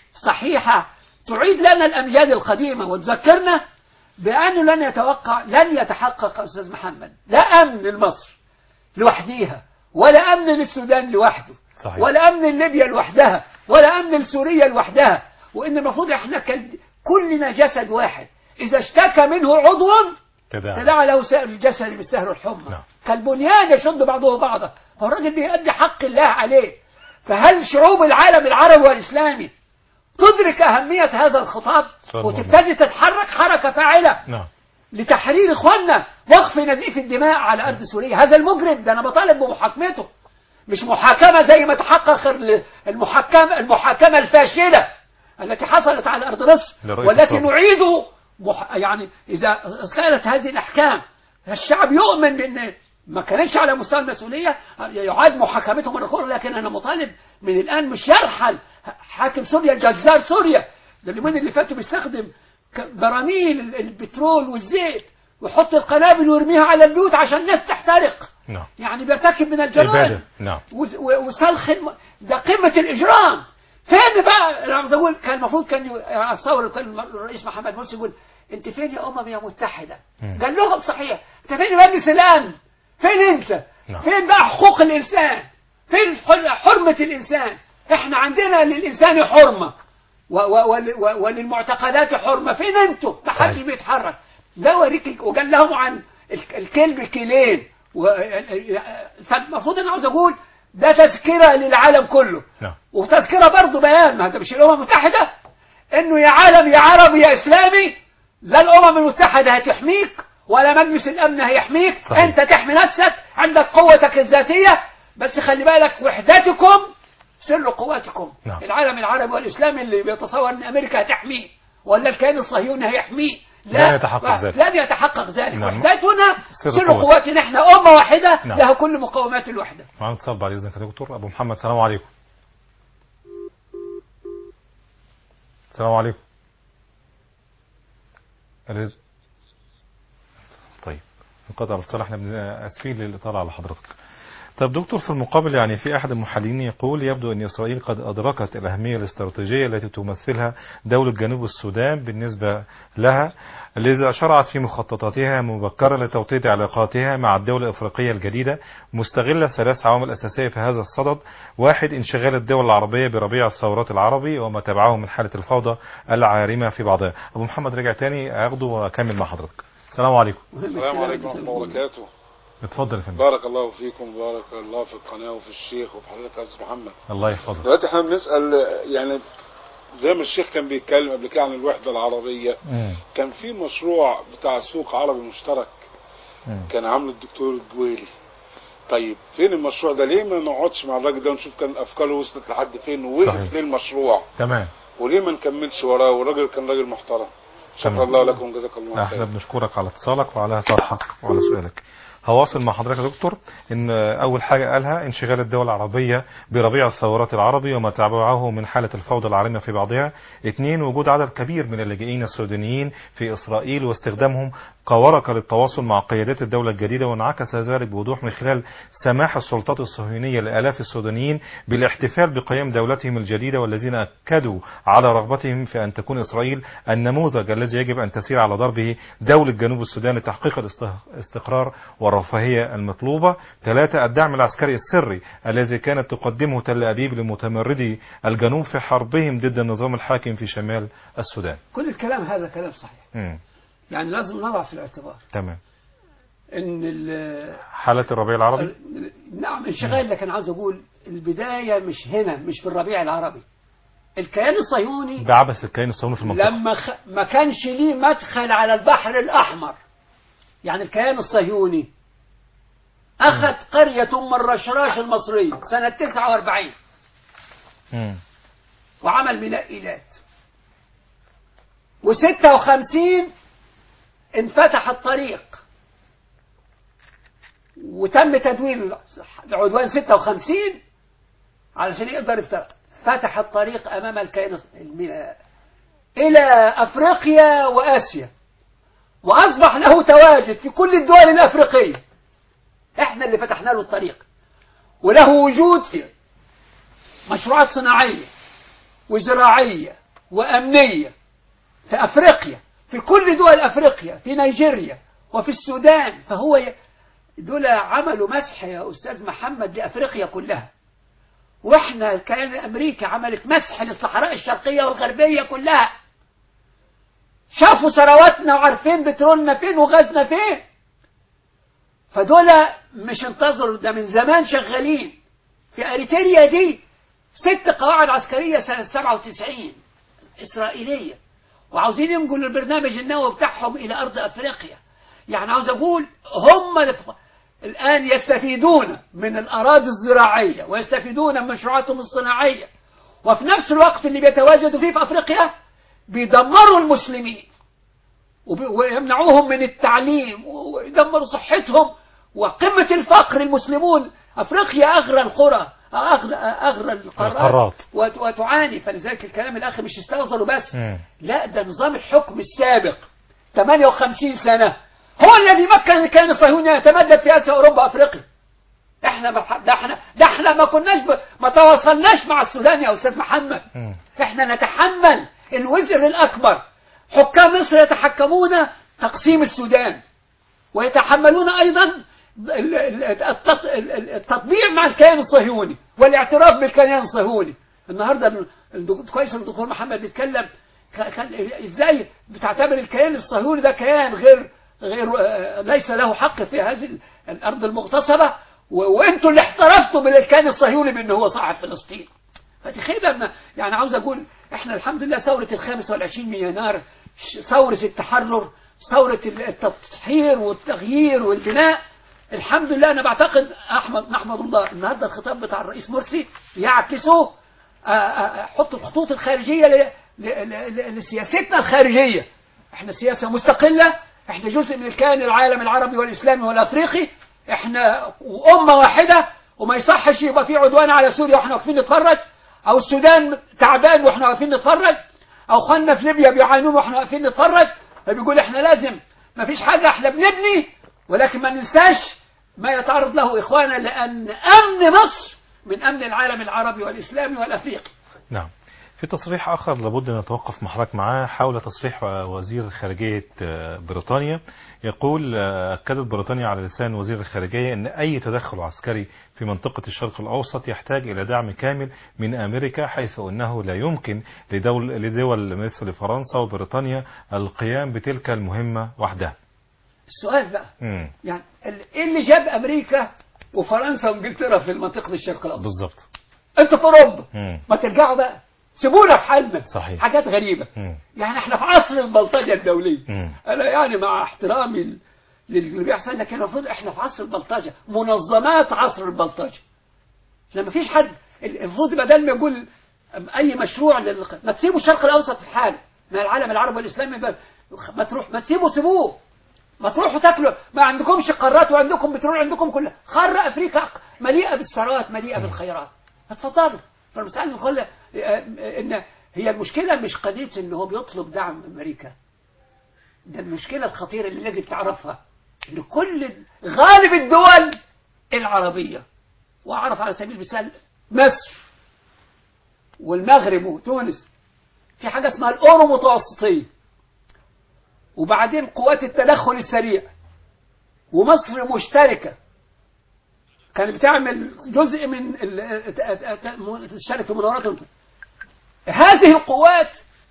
صحيحه تعيد لنا الامجاد القديمه وتذكرنا بانه لن يتوقع لن يتحقق استاذ محمد لا امن لمصر لوحديها ولا امن للسودان لوحده صحيح. ولا امن ليبيا لوحدها ولا امن لسوريا لوحدها وان المفروض احنا كل- كلنا جسد واحد اذا اشتكى منه عضو تداعي تداعى له سائر الجسد بالسهر والحمى نعم. كالبنيان يشد بعضه بعضا فالراجل بيؤدي حق الله عليه فهل شعوب العالم العربي والاسلامي تدرك اهميه هذا الخطاب سؤال وتبتدي تتحرك حركه فاعله نعم لتحرير اخواننا وقف نزيف الدماء على ارض سوريا هذا المجرم ده انا بطالب بمحاكمته مش محاكمه زي ما تحقق ال- المحاكمه المحاكمه الفاشله التي حصلت على ارض مصر لرئيس والتي الطاقة. نعيد مح... يعني اذا كانت هذه الاحكام الشعب يؤمن بان ما كانتش على مستوى المسؤوليه يعاد محاكمته مره اخرى لكن انا مطالب من الان مش يرحل حاكم سوريا الجزار سوريا ده اليومين اللي فاتوا بيستخدم ك- براميل ال- البترول والزيت ويحط القنابل ويرميها على البيوت عشان الناس تحترق نعم يعني بيرتكب من الجرائم إبادة نعم و- و- وسلخ الم... ده قمة الإجرام فين بقى أنا عاوز أقول كان المفروض كان ي- أتصور كان الرئيس محمد مرسي يقول أنت فين يا أمم يا متحدة مم. قال لهم صحيح أنت فين يا مجلس الأمن فين أنت نعم. فين بقى حقوق الإنسان فين حر- حرمة الإنسان إحنا عندنا للإنسان حرمة و و ول- و وللمعتقدات حرمة فين أنتم ما حدش صحيح. بيتحرك ده وريك ال- وقال لهم عن ال- الكلب كيلين و- فالمفروض انا عاوز اقول ده تذكره للعالم كله نعم وتذكره برضه بيان ما ده مش الامم المتحده انه يا عالم يا عربي يا اسلامي لا الامم المتحده هتحميك ولا مجلس الامن هيحميك صحيح. انت تحمي نفسك عندك قوتك الذاتيه بس خلي بالك وحدتكم سر قوتكم نعم. العالم العربي والاسلامي اللي بيتصور ان امريكا هتحميه ولا الكيان الصهيوني هيحميه لا يتحقق ذلك. لن يتحقق ذلك نعم. وحدتنا سر سر قوة. قوتنا احنا امه واحده نعم. لها كل مقومات الوحده معنا اتصال بعد اذنك يا دكتور ابو محمد السلام عليكم السلام عليكم الرز- طيب انقطع الاتصال احنا بن- اسفين للاطاله على حضرتك طب دكتور في المقابل يعني في احد المحللين يقول يبدو ان اسرائيل قد ادركت الاهميه الاستراتيجيه التي تمثلها دوله جنوب السودان بالنسبه لها لذا شرعت في مخططاتها مبكره لتوطيد علاقاتها مع الدوله الافريقيه الجديده مستغله ثلاث عوامل اساسيه في هذا الصدد واحد انشغال الدول العربيه بربيع الثورات العربي وما تبعه من حاله الفوضى العارمه في بعضها ابو محمد رجع تاني اخده واكمل مع حضرتك السلام عليكم السلام عليكم ورحمة الله وبركاته اتفضل يا فندم بارك الله فيكم وبارك الله في القناة وفي الشيخ وفي حضرتك يا أستاذ محمد الله يحفظك دلوقتي احنا بنسأل يعني زي ما الشيخ كان بيتكلم قبل كده عن الوحدة العربية مم. كان في مشروع بتاع سوق عربي مشترك مم. كان عامله الدكتور الجويلي طيب فين المشروع ده ليه ما نقعدش مع الراجل ده ونشوف كان افكاره وصلت لحد فين ووقف صحيح. ليه المشروع تمام وليه ما نكملش وراه والراجل كان راجل محترم شكرا تمام. الله لكم جزاك الله احنا خير بنشكرك على اتصالك وعلى طرحك وعلى سؤالك هواصل مع حضرتك يا دكتور ان اول حاجه قالها انشغال الدول العربيه بربيع الثورات العربي وما تبعه من حاله الفوضى العارمه في بعضها اثنين وجود عدد كبير من اللاجئين السودانيين في اسرائيل واستخدامهم كورقه للتواصل مع قيادات الدوله الجديده وانعكس ذلك بوضوح من خلال سماح السلطات الصهيونيه لالاف السودانيين بالاحتفال بقيام دولتهم الجديده والذين اكدوا على رغبتهم في ان تكون اسرائيل النموذج الذي يجب ان تسير على ضربه دوله جنوب السودان لتحقيق الاستقرار والرفاهيه المطلوبه. ثلاثه الدعم العسكري السري الذي كانت تقدمه تل ابيب لمتمردي الجنوب في حربهم ضد النظام الحاكم في شمال السودان. كل الكلام هذا كلام صحيح امم يعني لازم نضع في الاعتبار تمام. ان ال- حاله الربيع العربي ال- نعم انشغال لكن عاوز اقول البدايه مش هنا مش في الربيع العربي الكيان الصهيوني بعبث الكيان الصهيوني في المنطقه. لما خ... ما كانش ليه مدخل على البحر الأحمر يعني الكيان الصهيوني أخذ قرية أم الرشراش المصرية سنة 49 امم وعمل مينائيات و56 انفتح الطريق وتم تدوين العدوان 56 علشان يقدر يفتح فتح الطريق أمام الكيان المينا- إلى أفريقيا وآسيا وأصبح له تواجد في كل الدول الأفريقية إحنا اللي فتحنا له الطريق وله وجود في مشروعات صناعية وزراعية وأمنية في أفريقيا في كل دول أفريقيا في نيجيريا وفي السودان فهو ي... دول عملوا مسح يا أستاذ محمد لأفريقيا كلها واحنا الكيان الامريكي عملت مسح للصحراء الشرقيه والغربيه كلها شافوا ثرواتنا وعارفين بترولنا فين وغازنا فين فدول مش انتظروا ده من زمان شغالين في اريتريا دي ست قواعد عسكريه سنه 97 اسرائيليه وعاوزين ينقلوا البرنامج النووي بتاعهم الى ارض افريقيا يعني عاوز اقول هم اللي في- الآن يستفيدون من الأراضي الزراعية ويستفيدون من مشروعاتهم الصناعية وفي نفس الوقت اللي بيتواجدوا فيه في أفريقيا بيدمروا المسلمين وب- ويمنعوهم من التعليم ويدمروا صحتهم وقمة الفقر المسلمون أفريقيا أغرى القرى أغرى, أغرى القارات. القارات وت- وتعاني فلذلك الكلام الأخ مش استغفروا بس مم. لا ده نظام الحكم السابق 58 سنة هو الذي مكن الكيان الصهيوني يتمدد في اسيا اوروبا افريقيا احنا ما ده احنا ده احنا ما كناش ب... ما تواصلناش مع السودان يا استاذ محمد مم. احنا نتحمل الوزر الاكبر حكام مصر يتحكمون تقسيم السودان ويتحملون ايضا ال- ال- التط- ال- ال- التطبيع مع الكيان الصهيوني والاعتراف بالكيان الصهيوني النهارده ال- الدك- كويس إن الدكتور محمد بيتكلم ك- كان ازاي بتعتبر الكيان الصهيوني ده كيان غير غير آه، ليس له حق في هذه ال- الارض المغتصبه و- وانتوا اللي احترفتوا بالكيان الصهيوني بان هو صاحب فلسطين فدي خيبة ما- يعني عاوز أقول إحنا الحمد لله ثورة الخامس والعشرين من يناير ش- ثورة التحرر ثورة ال- التطهير والتغيير والبناء الحمد لله أنا بعتقد أحمد نحمد الله النهاردة الخطاب بتاع الرئيس مرسي يعكسه آه، آه، حط الخطوط الخارجية ل- ل- ل- لسياستنا الخارجية احنا سياسة مستقلة احنا جزء من الكيان العالم العربي والإسلامي والأفريقي احنا أمة واحدة وما يصحش يبقى في عدوان على سوريا واحنا واقفين نتفرج او السودان تعبان واحنا واقفين نتفرج او اخواننا في ليبيا بيعانون واحنا واقفين نتفرج فبيقول احنا لازم ما فيش حاجة احنا بنبني ولكن ما ننساش ما يتعرض له اخواننا لان امن مصر من امن العالم العربي والاسلامي والافريقي نعم في تصريح آخر لابد أن نتوقف مع حضرتك معاه حول تصريح وزير خارجية آه، بريطانيا يقول آه، أكدت بريطانيا على لسان وزير الخارجية أن أي تدخل عسكري في منطقة الشرق الأوسط يحتاج إلى دعم كامل من أمريكا حيث أنه لا يمكن لدول, لدول مثل فرنسا وبريطانيا القيام بتلك المهمة وحدها السؤال بقى مم. يعني ال- ايه اللي جاب امريكا وفرنسا وانجلترا في منطقة الشرق الاوسط بالضبط انتوا في اوروبا مم. ما ترجعوا بقى سيبونا في حالنا صحيح. حاجات غريبة مم. يعني احنا في عصر البلطجة الدولية مم. انا يعني مع احترامي ل- للي بيحصل لكن المفروض احنا في عصر البلطجه منظمات عصر البلطجه لما فيش حد المفروض بدل ما يقول اي مشروع لل... ما تسيبوا الشرق الاوسط في حاله ما العالم العربي والاسلامي بقى- ما تروح ما تسيبوا سيبوه ما تروحوا تاكلوا ما عندكمش قارات وعندكم بترول عندكم كلها قاره افريقيا مليئه بالثروات مليئه بالخيرات اتفضلوا فالمسألة نقول ان هي المشكله مش قضيه ان هو بيطلب دعم امريكا ده المشكله الخطيره اللي لازم تعرفها ان كل غالب الدول العربيه واعرف على سبيل المثال مصر والمغرب وتونس في حاجه اسمها الاورو متوسطيه وبعدين قوات التدخل السريع ومصر مشتركة كانت بتعمل جزء من ال- تشترك في مناورات الم- هذه القوات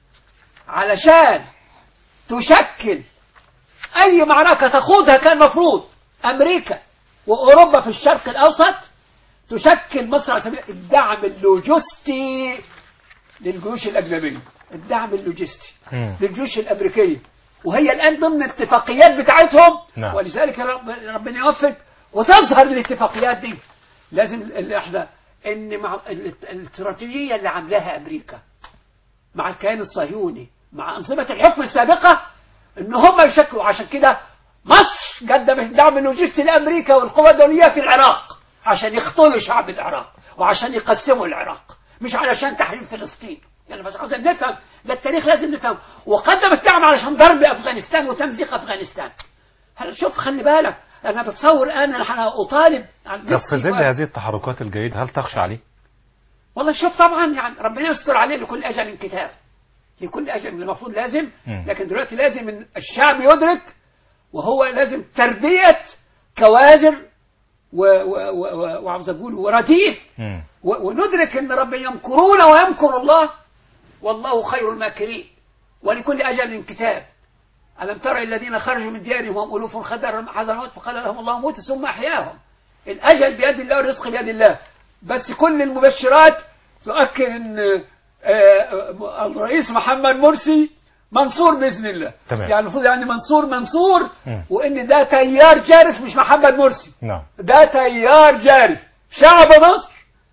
علشان تشكل أي معركة تخوضها كان مفروض أمريكا وأوروبا في الشرق الأوسط تشكل مصر على سبيل الدعم اللوجستي للجيوش الأجنبية الدعم اللوجستي مم. للجيوش الأمريكية وهي الآن ضمن الاتفاقيات بتاعتهم نعم. ولذلك رب ربنا يوفق وتظهر الاتفاقيات دي لازم اللي احنا ان مع ال- الاستراتيجية اللي عاملاها أمريكا مع الكيان الصهيوني مع أنظمة الحكم السابقة ان هم يشكلوا عشان كده مصر قدمت الدعم اللوجستي لأمريكا والقوى الدولية في العراق عشان يقتلوا شعب العراق وعشان يقسموا العراق مش علشان تحرير فلسطين يعني بس عاوزين نفهم ده التاريخ لازم نفهم وقدمت دعم علشان ضرب أفغانستان وتمزيق أفغانستان هلا شوف خلي بالك أنا بتصور أنا أنا أطالب عن طب في نفسي ظل و- هذه التحركات الجيدة هل تخشى عليه؟ والله شوف طبعا يعني ربنا يستر عليه لكل أجل كتاب لكل أجل المفروض لازم مم. لكن دلوقتي لازم إن الشعب يدرك وهو لازم تربية كوادر و- و- و- و- وعاوز أقول ورديف مم. و- وندرك ان رب يمكرون ويمكر الله والله خير الماكرين ولكل اجل كتاب الم تر الذين خرجوا من ديارهم وهم الوف خدر حذر الموت فقال لهم الله موت ثم احياهم الاجل بيد الله والرزق بيد الله بس كل المبشرات تؤكد ان آه، آه، الرئيس محمد مرسي منصور باذن الله تمام. يعني المفروض يعني منصور منصور مم. وان ده تيار جارف مش محمد مرسي نعم ده تيار جارف شعب مصر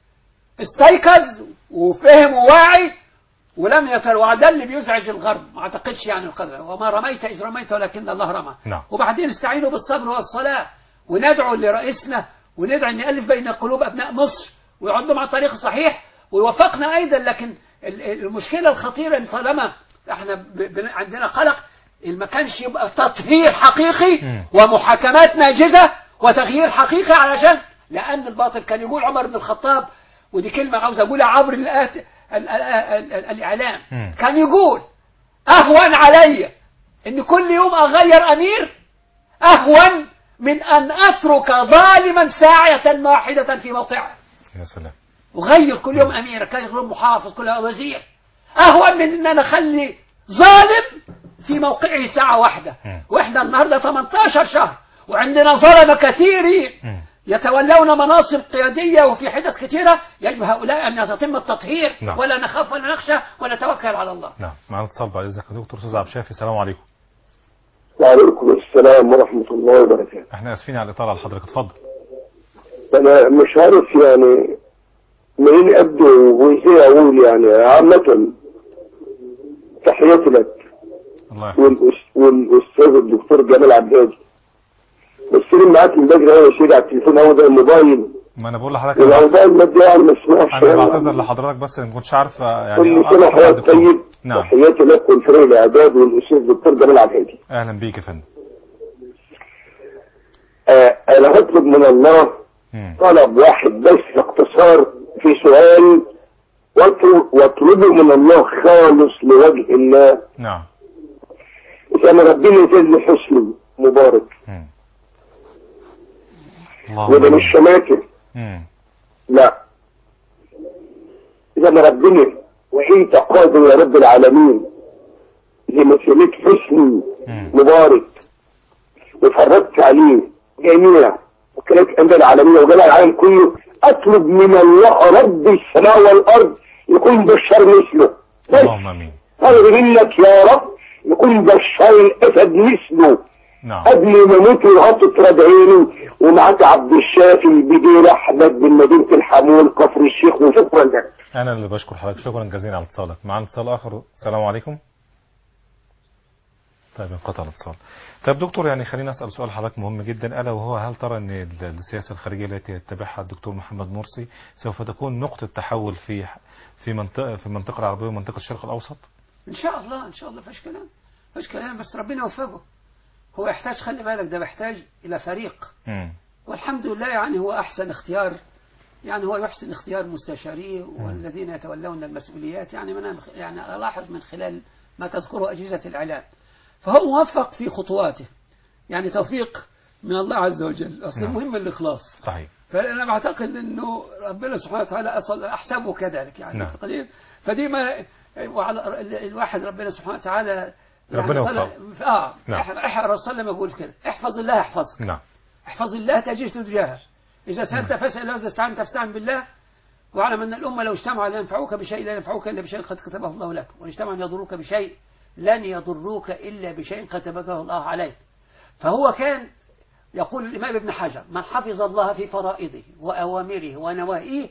استيقظ وفهم وواعي ولم يتر وده اللي بيزعج الغرب ما اعتقدش يعني القدر وما رميت اذ رميت ولكن الله رمى نعم. وبعدين استعينوا بالصبر والصلاه وندعو لرئيسنا وندعو ان يالف بين قلوب ابناء مصر ويعدهم على الطريق الصحيح ويوفقنا ايضا لكن ال- ال- المشكله الخطيره ان طالما احنا ب- ب- عندنا قلق ما كانش يبقى تطهير حقيقي مم. ومحاكمات ناجزه وتغيير حقيقي علشان لان الباطل كان يقول عمر بن الخطاب ودي كلمه عاوز اقولها عبر الآت... ال... ال... ال... ال... الاعلام مم. كان يقول اهون علي ان كل يوم اغير امير اهون من ان اترك ظالما ساعه واحده في موقعه يا سلام وغير كل يوم امير كان يقول محافظ كل يوم وزير اهون من ان انا اخلي ظالم في موقعه ساعه واحده مم. واحنا النهارده 18 شهر وعندنا ظلمه كثيرين مم. يتولون مناصب قياديه وفي حتت كثيره يجب هؤلاء ان يتم التطهير نعم. ولا نخاف ولا نخشى ونتوكل على الله نعم معنا اتصال بعد اذنك يا دكتور استاذ عبد الشافي السلام عليكم وعليكم السلام ورحمة الله وبركاته احنا اسفين على الاطاله على حضرتك اتفضل أنا مش عارف يعني منين أبدأ وإزاي أقول يعني عامة تحياتي لك الله يحفظك والأس- والأستاذ الدكتور جمال عبد الهادي بستلم معاك من بدري أنا يا سيدي على التليفون هو ده الموبايل ما انا بقول لحضرتك أنا- والأوضاع المادية يعني ما اسمعش انا بعتذر لحضرتك بس ما كنتش عارف آه، يعني كل أعرف سنة على وحضرتك الدكتور. طيب نعم تحياتي لك والفريق الإعداد والأستاذ الدكتور جمال عبد الهادي اهلا بيك يا فندم آه أنا هطلب من الله مم. طلب واحد بس باختصار في سؤال واطل- واطلبه من الله خالص لوجه الله نعم كان ربنا يجزي حسني مبارك مم. وده اللهم مش شماتة مم. لا إذا ما ربنا وانت قادر يا رب العالمين زي ما سميت حسني مم. مبارك واتفرجت عليه جميع وكانت أنبياء العالمين وجميع العالم كله أطلب من الله رب السماء والأرض يكون بشر مثله بس اللهم امين طلب منك يا رب يكون بشار الأسد مثله نعم قبل ما اموت ويغطوا تراب عيني ومعاك عبد الشافي بدير احمد من مدينه الحمول كفر الشيخ وشكرا لك انا اللي بشكر حضرتك شكرا جزيلا على اتصالك معانا اتصال اخر السلام عليكم طيب انقطع الاتصال طيب دكتور يعني خلينا اسال سؤال حضرتك مهم جدا الا وهو هل ترى ان ال- السياسه الخارجيه التي يتبعها الدكتور محمد مرسي سوف تكون نقطه تحول في في منطقه في المنطقه العربيه ومنطقه الشرق الاوسط ان شاء الله ان شاء الله فيش كلام فيش كلام بس ربنا يوفقه هو يحتاج خلي بالك ده محتاج الى فريق امم والحمد لله يعني هو احسن اختيار يعني هو يحسن اختيار مستشاريه والذين يتولون المسؤوليات يعني من يعني الاحظ من خلال ما تذكره اجهزه الاعلام فهو موفق في خطواته يعني توفيق من الله عز وجل اصل نعم. المهم الاخلاص صحيح فانا بعتقد انه ربنا سبحانه وتعالى اصل احسبه كذلك يعني نعم. في القليل فدي ما وعلى الواحد ربنا سبحانه وتعالى ربنا طلع- يوفقه. اه نعم. نعم. الرسول صلى الله عليه وسلم يقول كده احفظ الله يحفظك نعم احفظ الله تجد تجاهه إذا سألت فاسأل الله وإذا استعنت فاستعن بالله واعلم أن الأمة لو اجتمعوا لا ينفعوك بشيء لا ينفعوك إلا بشيء قد كتبه الله لك وإن اجتمعوا أن يضروك بشيء لن يضروك إلا بشيء كتبه الله عليك فهو كان يقول الإمام ابن حجر من حفظ الله في فرائضه وأوامره ونواهيه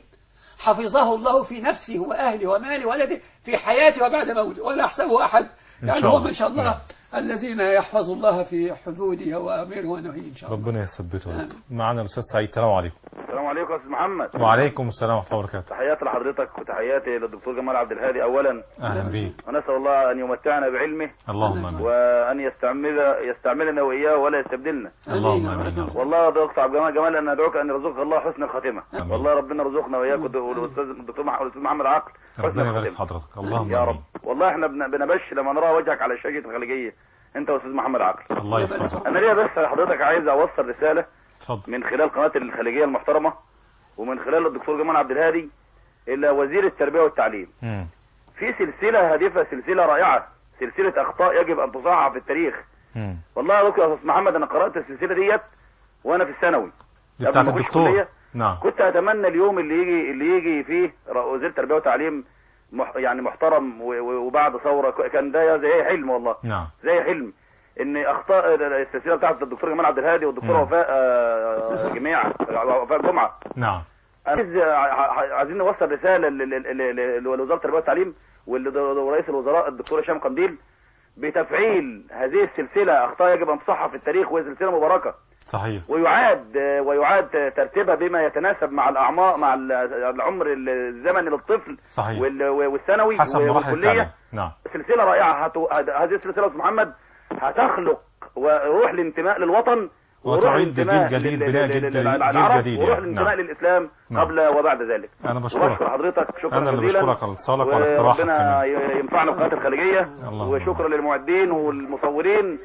حفظه الله في نفسه وأهله وماله وولده في حياته وبعد موته ولا يحسبه أحد إن يعني شاء هو الله. ما شاء الله نعم. الذين يحفظوا الله في حدوده وأمره ونهيه إن شاء الله ربنا يثبته يا آمين. دكتور. معانا الاستاذ سعيد السلام عليكم السلام عليكم يا استاذ محمد وعليكم السلام ورحمه الله وبركاته تحياتي لحضرتك وتحياتي للدكتور جمال عبد الهادي اولا اهلا بيك ونسال الله ان يمتعنا بعلمه اللهم امين وان يستعمل يستعملنا واياه ولا يستبدلنا اللهم آمين. امين يا رب. والله يا دكتور عبد الجمال جمال ان ادعوك ان يرزقك الله حسن الخاتمه آمين. والله ربنا رزقنا واياك والد- والاستاذ الدكتور مح- والأستاذ محمد عقل حسن ربنا يبارك في الخاتمه حضرتك اللهم يا رب امين والله احنا بن- بنبش لما نرى وجهك على شاشه الخليجيه انت واستاذ محمد عقل الله يحفظك انا ليا بس لحضرتك عايز اوصل رساله اتفضل من خلال قناة الخليجية المحترمة ومن خلال الدكتور جمال عبد الهادي إلى وزير التربية والتعليم مم. في سلسلة هادفة سلسلة رائعة سلسلة أخطاء يجب أن تصحح في التاريخ مم. والله يا دكتور يا أستاذ محمد أنا قرأت السلسلة ديت وأنا في الثانوي دي قبل بتاعت ما أخش الدكتور كلية، نعم كنت أتمنى اليوم اللي يجي اللي يجي فيه ر- وزير التربية والتعليم مح يعني محترم و- و- وبعد ثورة ك- كان ده زي حلم والله نعم زي حلم ان اخطاء السلسله بتاعت الدكتور جمال عبد الهادي والدكتوره مم. وفاء آه، جميع وفاء جمعه نعم عايز ع- عايزين نوصل رساله ل- ل- ل- ل- لوزاره التربيه والتعليم ول- ورئيس الوزراء الدكتور هشام قنديل بتفعيل هذه السلسله اخطاء يجب ان تصحح في التاريخ وهي سلسله مباركه صحيح ويعاد ويعاد ترتيبها بما يتناسب مع الاعمار مع ال- العمر الزمني للطفل صحيح وال- والثانوي حسب مراحل والكليه التعليم نعم سلسله رائعه هت... هت- هذه السلسله يا استاذ محمد هتخلق وروح الانتماء للوطن وروح وتعيد الانتماء جيل جديد، لل- بناء لل- جيل لل- جديد- للعرب جيل جديد وروح يعني. الانتماء نعم. للاسلام نعم. قبل وبعد ذلك أنا بشكرك. وبشكر حضرتك شكرا أنا اللي جزيلا بشكرك على اتصالك وعلى اقتراحك وربنا كمان. ي- ينفعنا بقناه الخليجيه اللهم وشكرا للمعدين والمصورين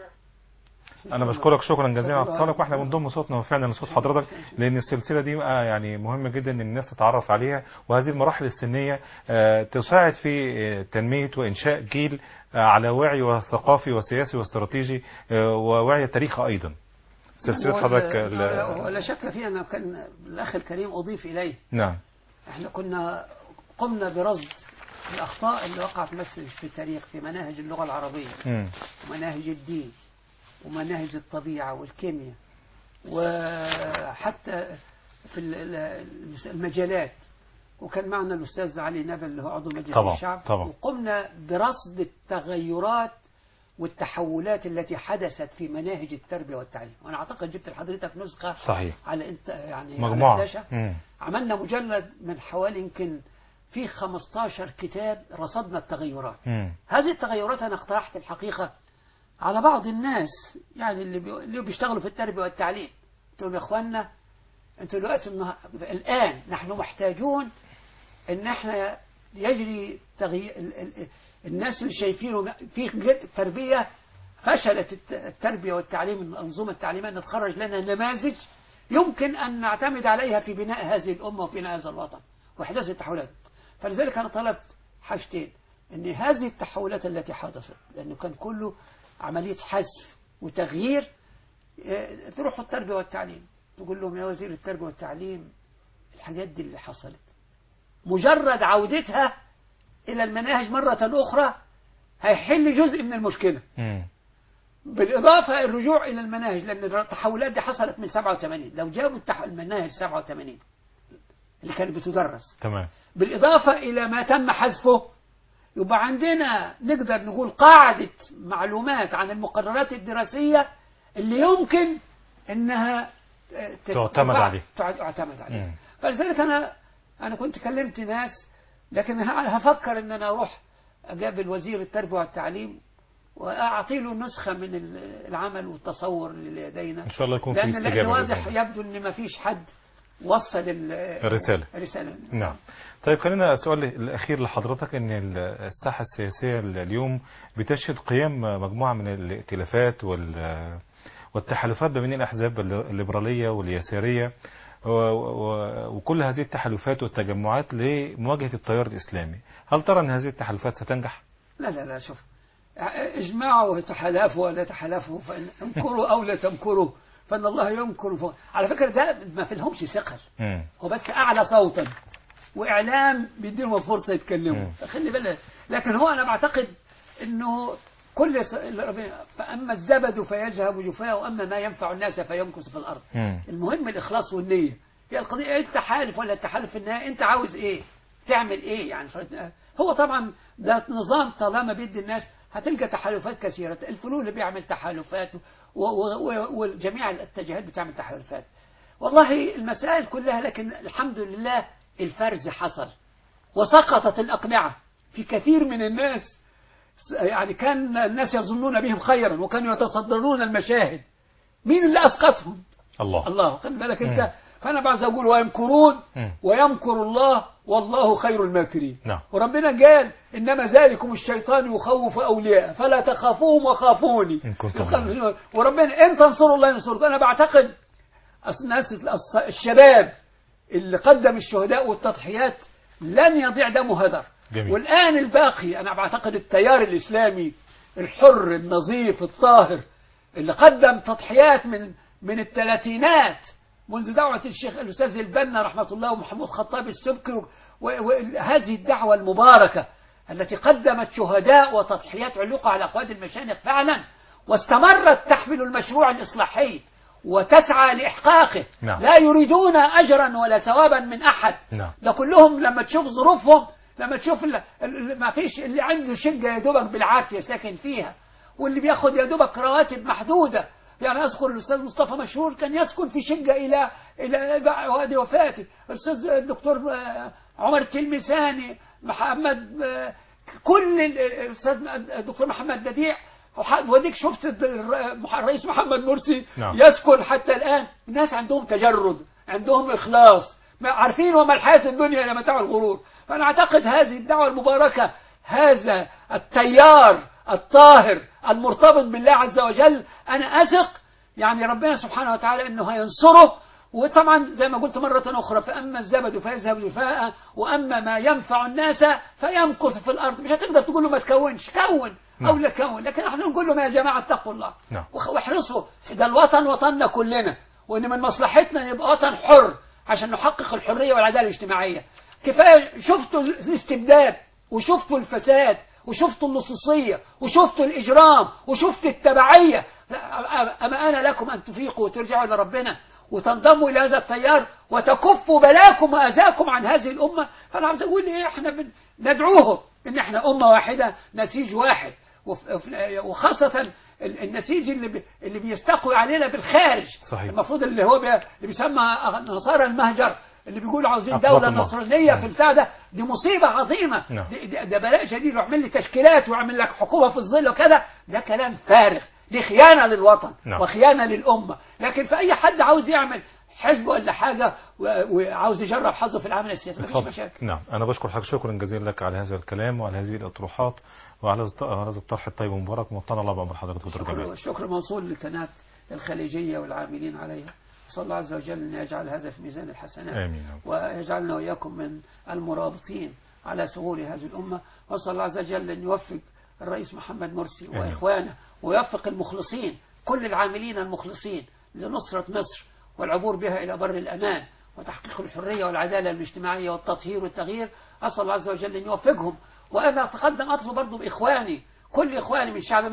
انا بشكرك شكرا جزيلا على اتصالك واحنا بنضم صوتنا وفعلا لصوت حضرتك لان السلسله دي آه، يعني مهمه جدا ان الناس تتعرف عليها وهذه المراحل السنيه آه، تساعد في آه، تنميه وانشاء جيل آه، على وعي وثقافي وسياسي واستراتيجي آه، ووعي تاريخي ايضا سلسله ولا- حضرتك ولا, ال- ولا شك فيه أنه كان الأخ الكريم أضيف إليه نعم احنا كنا قمنا برصد الأخطاء اللي وقعت مثلا في التاريخ في مناهج اللغة العربية مم. ومناهج الدين ومناهج الطبيعة والكيمياء وحتى في ال- ال- المجالات وكان معنا الأستاذ علي نبل اللي هو عضو مجلس طبعا، الشعب طبعا. وقمنا برصد التغيرات والتحولات التي حدثت في مناهج التربية والتعليم وأنا أعتقد جبت لحضرتك نسخة صحيح على انت يعني على مجموعه فلاشة. مم. عملنا مجلد من حوالي يمكن في 15 كتاب رصدنا التغيرات مم. هذه التغيرات أنا اقترحت الحقيقة على بعض الناس يعني اللي, بي... اللي بيشتغلوا في التربية والتعليم قلت لهم يا إخوانا أنتوا دلوقتي النهار... الآن نحن محتاجون إن إحنا يجري تغيير ال... ال... الناس اللي شايفينه في جد- تربية فشلت الت- التربية والتعليم الأنظمة التعليمية نتخرج لنا نماذج يمكن أن نعتمد عليها في بناء هذه الأمة وفي بناء هذا الوطن وإحداث التحولات فلذلك أنا طلبت حاجتين أن هذه التحولات التي حدثت لأنه كان كله عملية حذف وتغيير آه، تروحوا التربية والتعليم تقول لهم يا وزير التربية والتعليم الحاجات دي اللي حصلت مجرد عودتها إلى المناهج مرة أخرى هيحل جزء من المشكلة مم. بالإضافة الرجوع إلى المناهج لأن التحولات دي حصلت من 87 لو جابوا التح... المناهج 87 اللي كانت بتدرس تمام بالإضافة إلى ما تم حذفه يبقى عندنا نقدر نقول قاعدة معلومات عن المقررات الدراسية اللي يمكن إنها ت- تعتمد تبع- عليه. تع- تعتمد عليه مم. فلذلك أنا أنا كنت كلمت ناس لكن ه- هفكر إن أنا أروح أقابل وزير التربية والتعليم وأعطي له نسخة من ال- العمل والتصور اللي لدينا ان شاء الله يكون في لأن لأن استجابه واضح بإذن الله. يبدو إن ما فيش حد وصل ال- الرسالة. الرسالة نعم طيب خلينا السؤال الأخير لحضرتك أن ال- الساحة السياسية اليوم بتشهد قيام مجموعة من الائتلافات وال- والتحالفات ما بين الأحزاب الليبرالية واليسارية و- و- وكل هذه التحالفات والتجمعات لمواجهة التيار الإسلامي هل ترى أن هذه التحالفات ستنجح؟ لا لا لا شوف اجمعوا وتحالفوا ولا تحالفوا فإن امكروا او لا تمكروا فان الله يمكر ف... على فكره ده ما في لهمش ثقل مم. هو بس اعلى صوتا واعلام بيديهم فرصه يتكلموا مم. خلي بالك لكن هو انا بعتقد انه كل س... فاما الزبد فيذهب جفاء واما ما ينفع الناس فيمكث في الارض مم. المهم الاخلاص والنيه هي القضيه انت تحالف ولا تحالف في النهايه انت عاوز ايه تعمل ايه يعني فرد- هو طبعا ده نظام طالما بيدي الناس هتلقى تحالفات كثيره الفلول اللي بيعمل تحالفات و- و- و- وجميع الاتجاهات بتعمل تحالفات والله المسائل كلها لكن الحمد لله الفرز حصل وسقطت الأقنعة في كثير من الناس يعني كان الناس يظنون بهم خيرا وكانوا يتصدرون المشاهد مين اللي أسقطهم الله الله خلي بالك مم. انت فانا بعد اقول ويمكرون مم. ويمكر الله والله خير الماكرين نعم. وربنا قال انما ذلكم الشيطان يخوف اولياء فلا تخافوهم وخافوني إن كنتم يخاف- وربنا ان تنصروا الله ينصركم انا بعتقد أصل الناس الص- الشباب اللي قدم الشهداء والتضحيات لن يضيع دمه هدر جميل. والآن الباقي أنا بعتقد التيار الإسلامي الحر النظيف الطاهر اللي قدم تضحيات من من الثلاثينات منذ دعوة الشيخ الأستاذ البنا رحمة الله ومحمود خطاب السبكي وهذه الدعوة المباركة التي قدمت شهداء وتضحيات علقة على أقواد المشانق فعلا واستمرت تحمل المشروع الإصلاحي وتسعى لإحقاقه نعم. لا يريدون أجرا ولا ثوابا من أحد نعم. ده كلهم لما تشوف ظروفهم لما تشوف ال- ال- ما فيش اللي عنده شقة يا دوبك بالعافية ساكن فيها واللي بياخد يا دوبك رواتب محدودة يعني أذكر الأستاذ مصطفى مشهور كان يسكن في شقة إلى إلى بعد وفاته الأستاذ الدكتور آه، عمر التلمساني محمد آه، كل ال- الأستاذ الدكتور محمد بديع وح- وديك شفت الر- الرئيس محمد مرسي نعم. يسكن حتى الآن الناس عندهم تجرد عندهم إخلاص ما عارفين وما الحياة الدنيا إلا متاع الغرور فأنا أعتقد هذه الدعوة المباركة هذا التيار الطاهر المرتبط بالله عز وجل أنا أثق يعني ربنا سبحانه وتعالى أنه هينصره وطبعا زي ما قلت مرة أخرى فأما الزبد فيذهب جفاء وأما ما ينفع الناس فيمكث في الأرض مش هتقدر تقول له ما تكونش كون أو نعم. لا كون لكن احنا نقول لهم يا جماعة اتقوا الله نعم. وخ- واحرصوا ده الوطن وطننا كلنا وان من مصلحتنا يبقى وطن حر عشان نحقق الحريه والعداله الاجتماعيه كفايه شفتوا الاستبداد وشفتوا الفساد وشفتوا اللصوصيه وشفتوا الاجرام وشفتوا التبعيه لا، اما انا لكم ان تفيقوا وترجعوا الى ربنا وتنضموا الى هذا التيار وتكفوا بلاكم واذاكم عن هذه الامه فانا عاوز اقول ايه احنا بن- ندعوهم ان احنا امه واحده نسيج واحد وف- وف- وخاصة ال- النسيج اللي بي اللي بيستقوي علينا بالخارج صحيح. المفروض اللي هو بي اللي بيسمى نصارى المهجر اللي بيقولوا عاوزين أطلق دولة الله. نصرانية نعم. في البتاع ده دي مصيبة عظيمة نعم. دي- دي- ده بلاء شديد ويعمل لي تشكيلات ويعمل لك حكومة في الظل وكذا ده كلام فارغ دي خيانة للوطن نعم. وخيانة للأمة لكن في أي حد عاوز يعمل حزب ولا حاجة و- وعاوز يجرب حظه في العمل السياسي مفيش اتفضل. مشاكل نعم أنا بشكر حضرتك شكرا جزيلا لك على هذا الكلام وعلى هذه الأطروحات وعلى هذا الط- هذا الطرح الطيب والمبارك ومطلع الله بعمر حضرتك دكتور الشكر, جمال الشكر موصول للقناة الخليجية والعاملين عليها صلى الله عز وجل أن يجعل هذا في ميزان الحسنات آمين ويجعلنا وإياكم من المرابطين على سهول هذه الأمة وصلى الله عز وجل أن يوفق الرئيس محمد مرسي آمين. وإخوانه ويوفق المخلصين كل العاملين المخلصين لنصرة مصر والعبور بها إلى بر الأمان وتحقيق الحرية والعدالة الاجتماعية والتطهير والتغيير أسأل الله عز وجل أن يوفقهم وأنا أتقدم أطلب برضو بإخواني كل إخواني من شعب مصر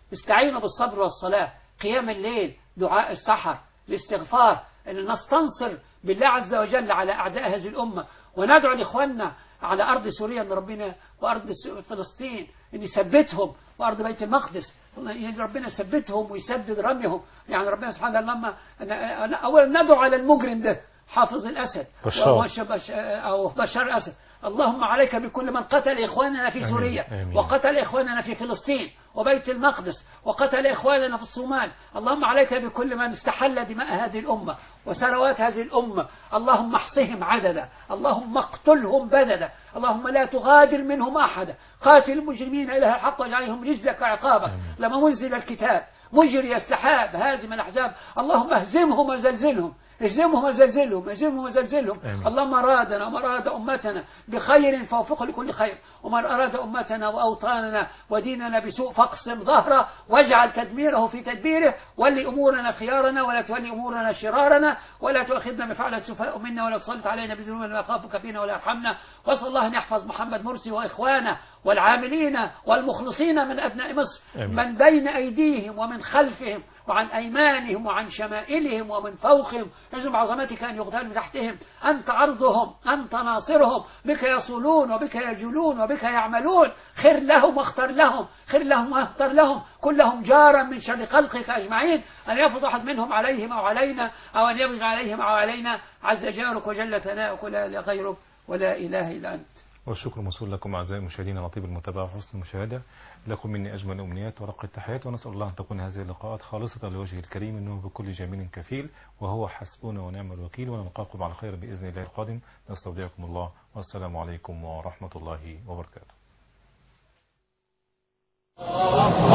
استعينوا بالصبر والصلاة قيام الليل دعاء السحر الاستغفار أن نستنصر بالله عز وجل على أعداء هذه الأمة وندعو لإخواننا على أرض سوريا أن ربنا وأرض س- فلسطين أن يثبتهم وأرض بيت المقدس يعني ربنا يثبتهم ويسدد رميهم يعني ربنا سبحانه وتعالى لما أنا- أنا- أولا ندعو على المجرم ده حافظ الأسد بشار. وش- بش- أو بشار الأسد اللهم عليك بكل من قتل إخواننا في آمين. سوريا آمين. وقتل إخواننا في فلسطين وبيت المقدس وقتل إخواننا في الصومال اللهم عليك بكل من استحل دماء هذه الأمة وثروات هذه الأمة اللهم احصهم عددا اللهم اقتلهم بددا اللهم لا تغادر منهم أحدا قاتل المجرمين إله الحق واجعلهم رزك وعقابك لما منزل الكتاب مجري السحاب هازم الأحزاب اللهم اهزمهم وزلزلهم اهزمهم وزلزلهم اهزمهم وزلزلهم آمين. اللهم أرادنا ومن أراد أمتنا بخير فوفقه لكل خير ومن أراد أمتنا وأوطاننا وديننا بسوء فاقسم ظهره واجعل تدميره في تدبيره ولي أمورنا خيارنا ولا تولي أمورنا شرارنا ولا تؤاخذنا ما فعل السفهاء منا ولا تسلط علينا بذنوبنا لا يخافك فينا ولا يرحمنا واسأل الله أن يحفظ محمد مرسي وإخوانه والعاملين والمخلصين من أبناء مصر آمين. من بين أيديهم ومن خلفهم وعن أيمانهم وعن شمائلهم ومن فوقهم نجم عظمتك أن يغتالوا تحتهم أنت عرضهم أنت ناصرهم بك يصولون وبك يجولون وبك يعملون خير لهم واختر لهم خير لهم واختر لهم كلهم جارا من شر خلقك أجمعين أن يفض أحد منهم عليهم أو علينا أو أن يبغي عليهم أو علينا عز جارك وجل ثناؤك لا إله غيرك ولا إله إلا أنت والشكر موصول لكم أعزائي المشاهدين على طيب المتابعة وحسن المشاهدة لكم مني أجمل الأمنيات ورق التحيات ونسأل الله أن تكون هذه اللقاءات خالصة لوجهه الكريم إنه بكل جميل كفيل وهو حسبنا ونعم الوكيل ونلقاكم على خير بإذن الله القادم نستودعكم الله والسلام عليكم ورحمة الله وبركاته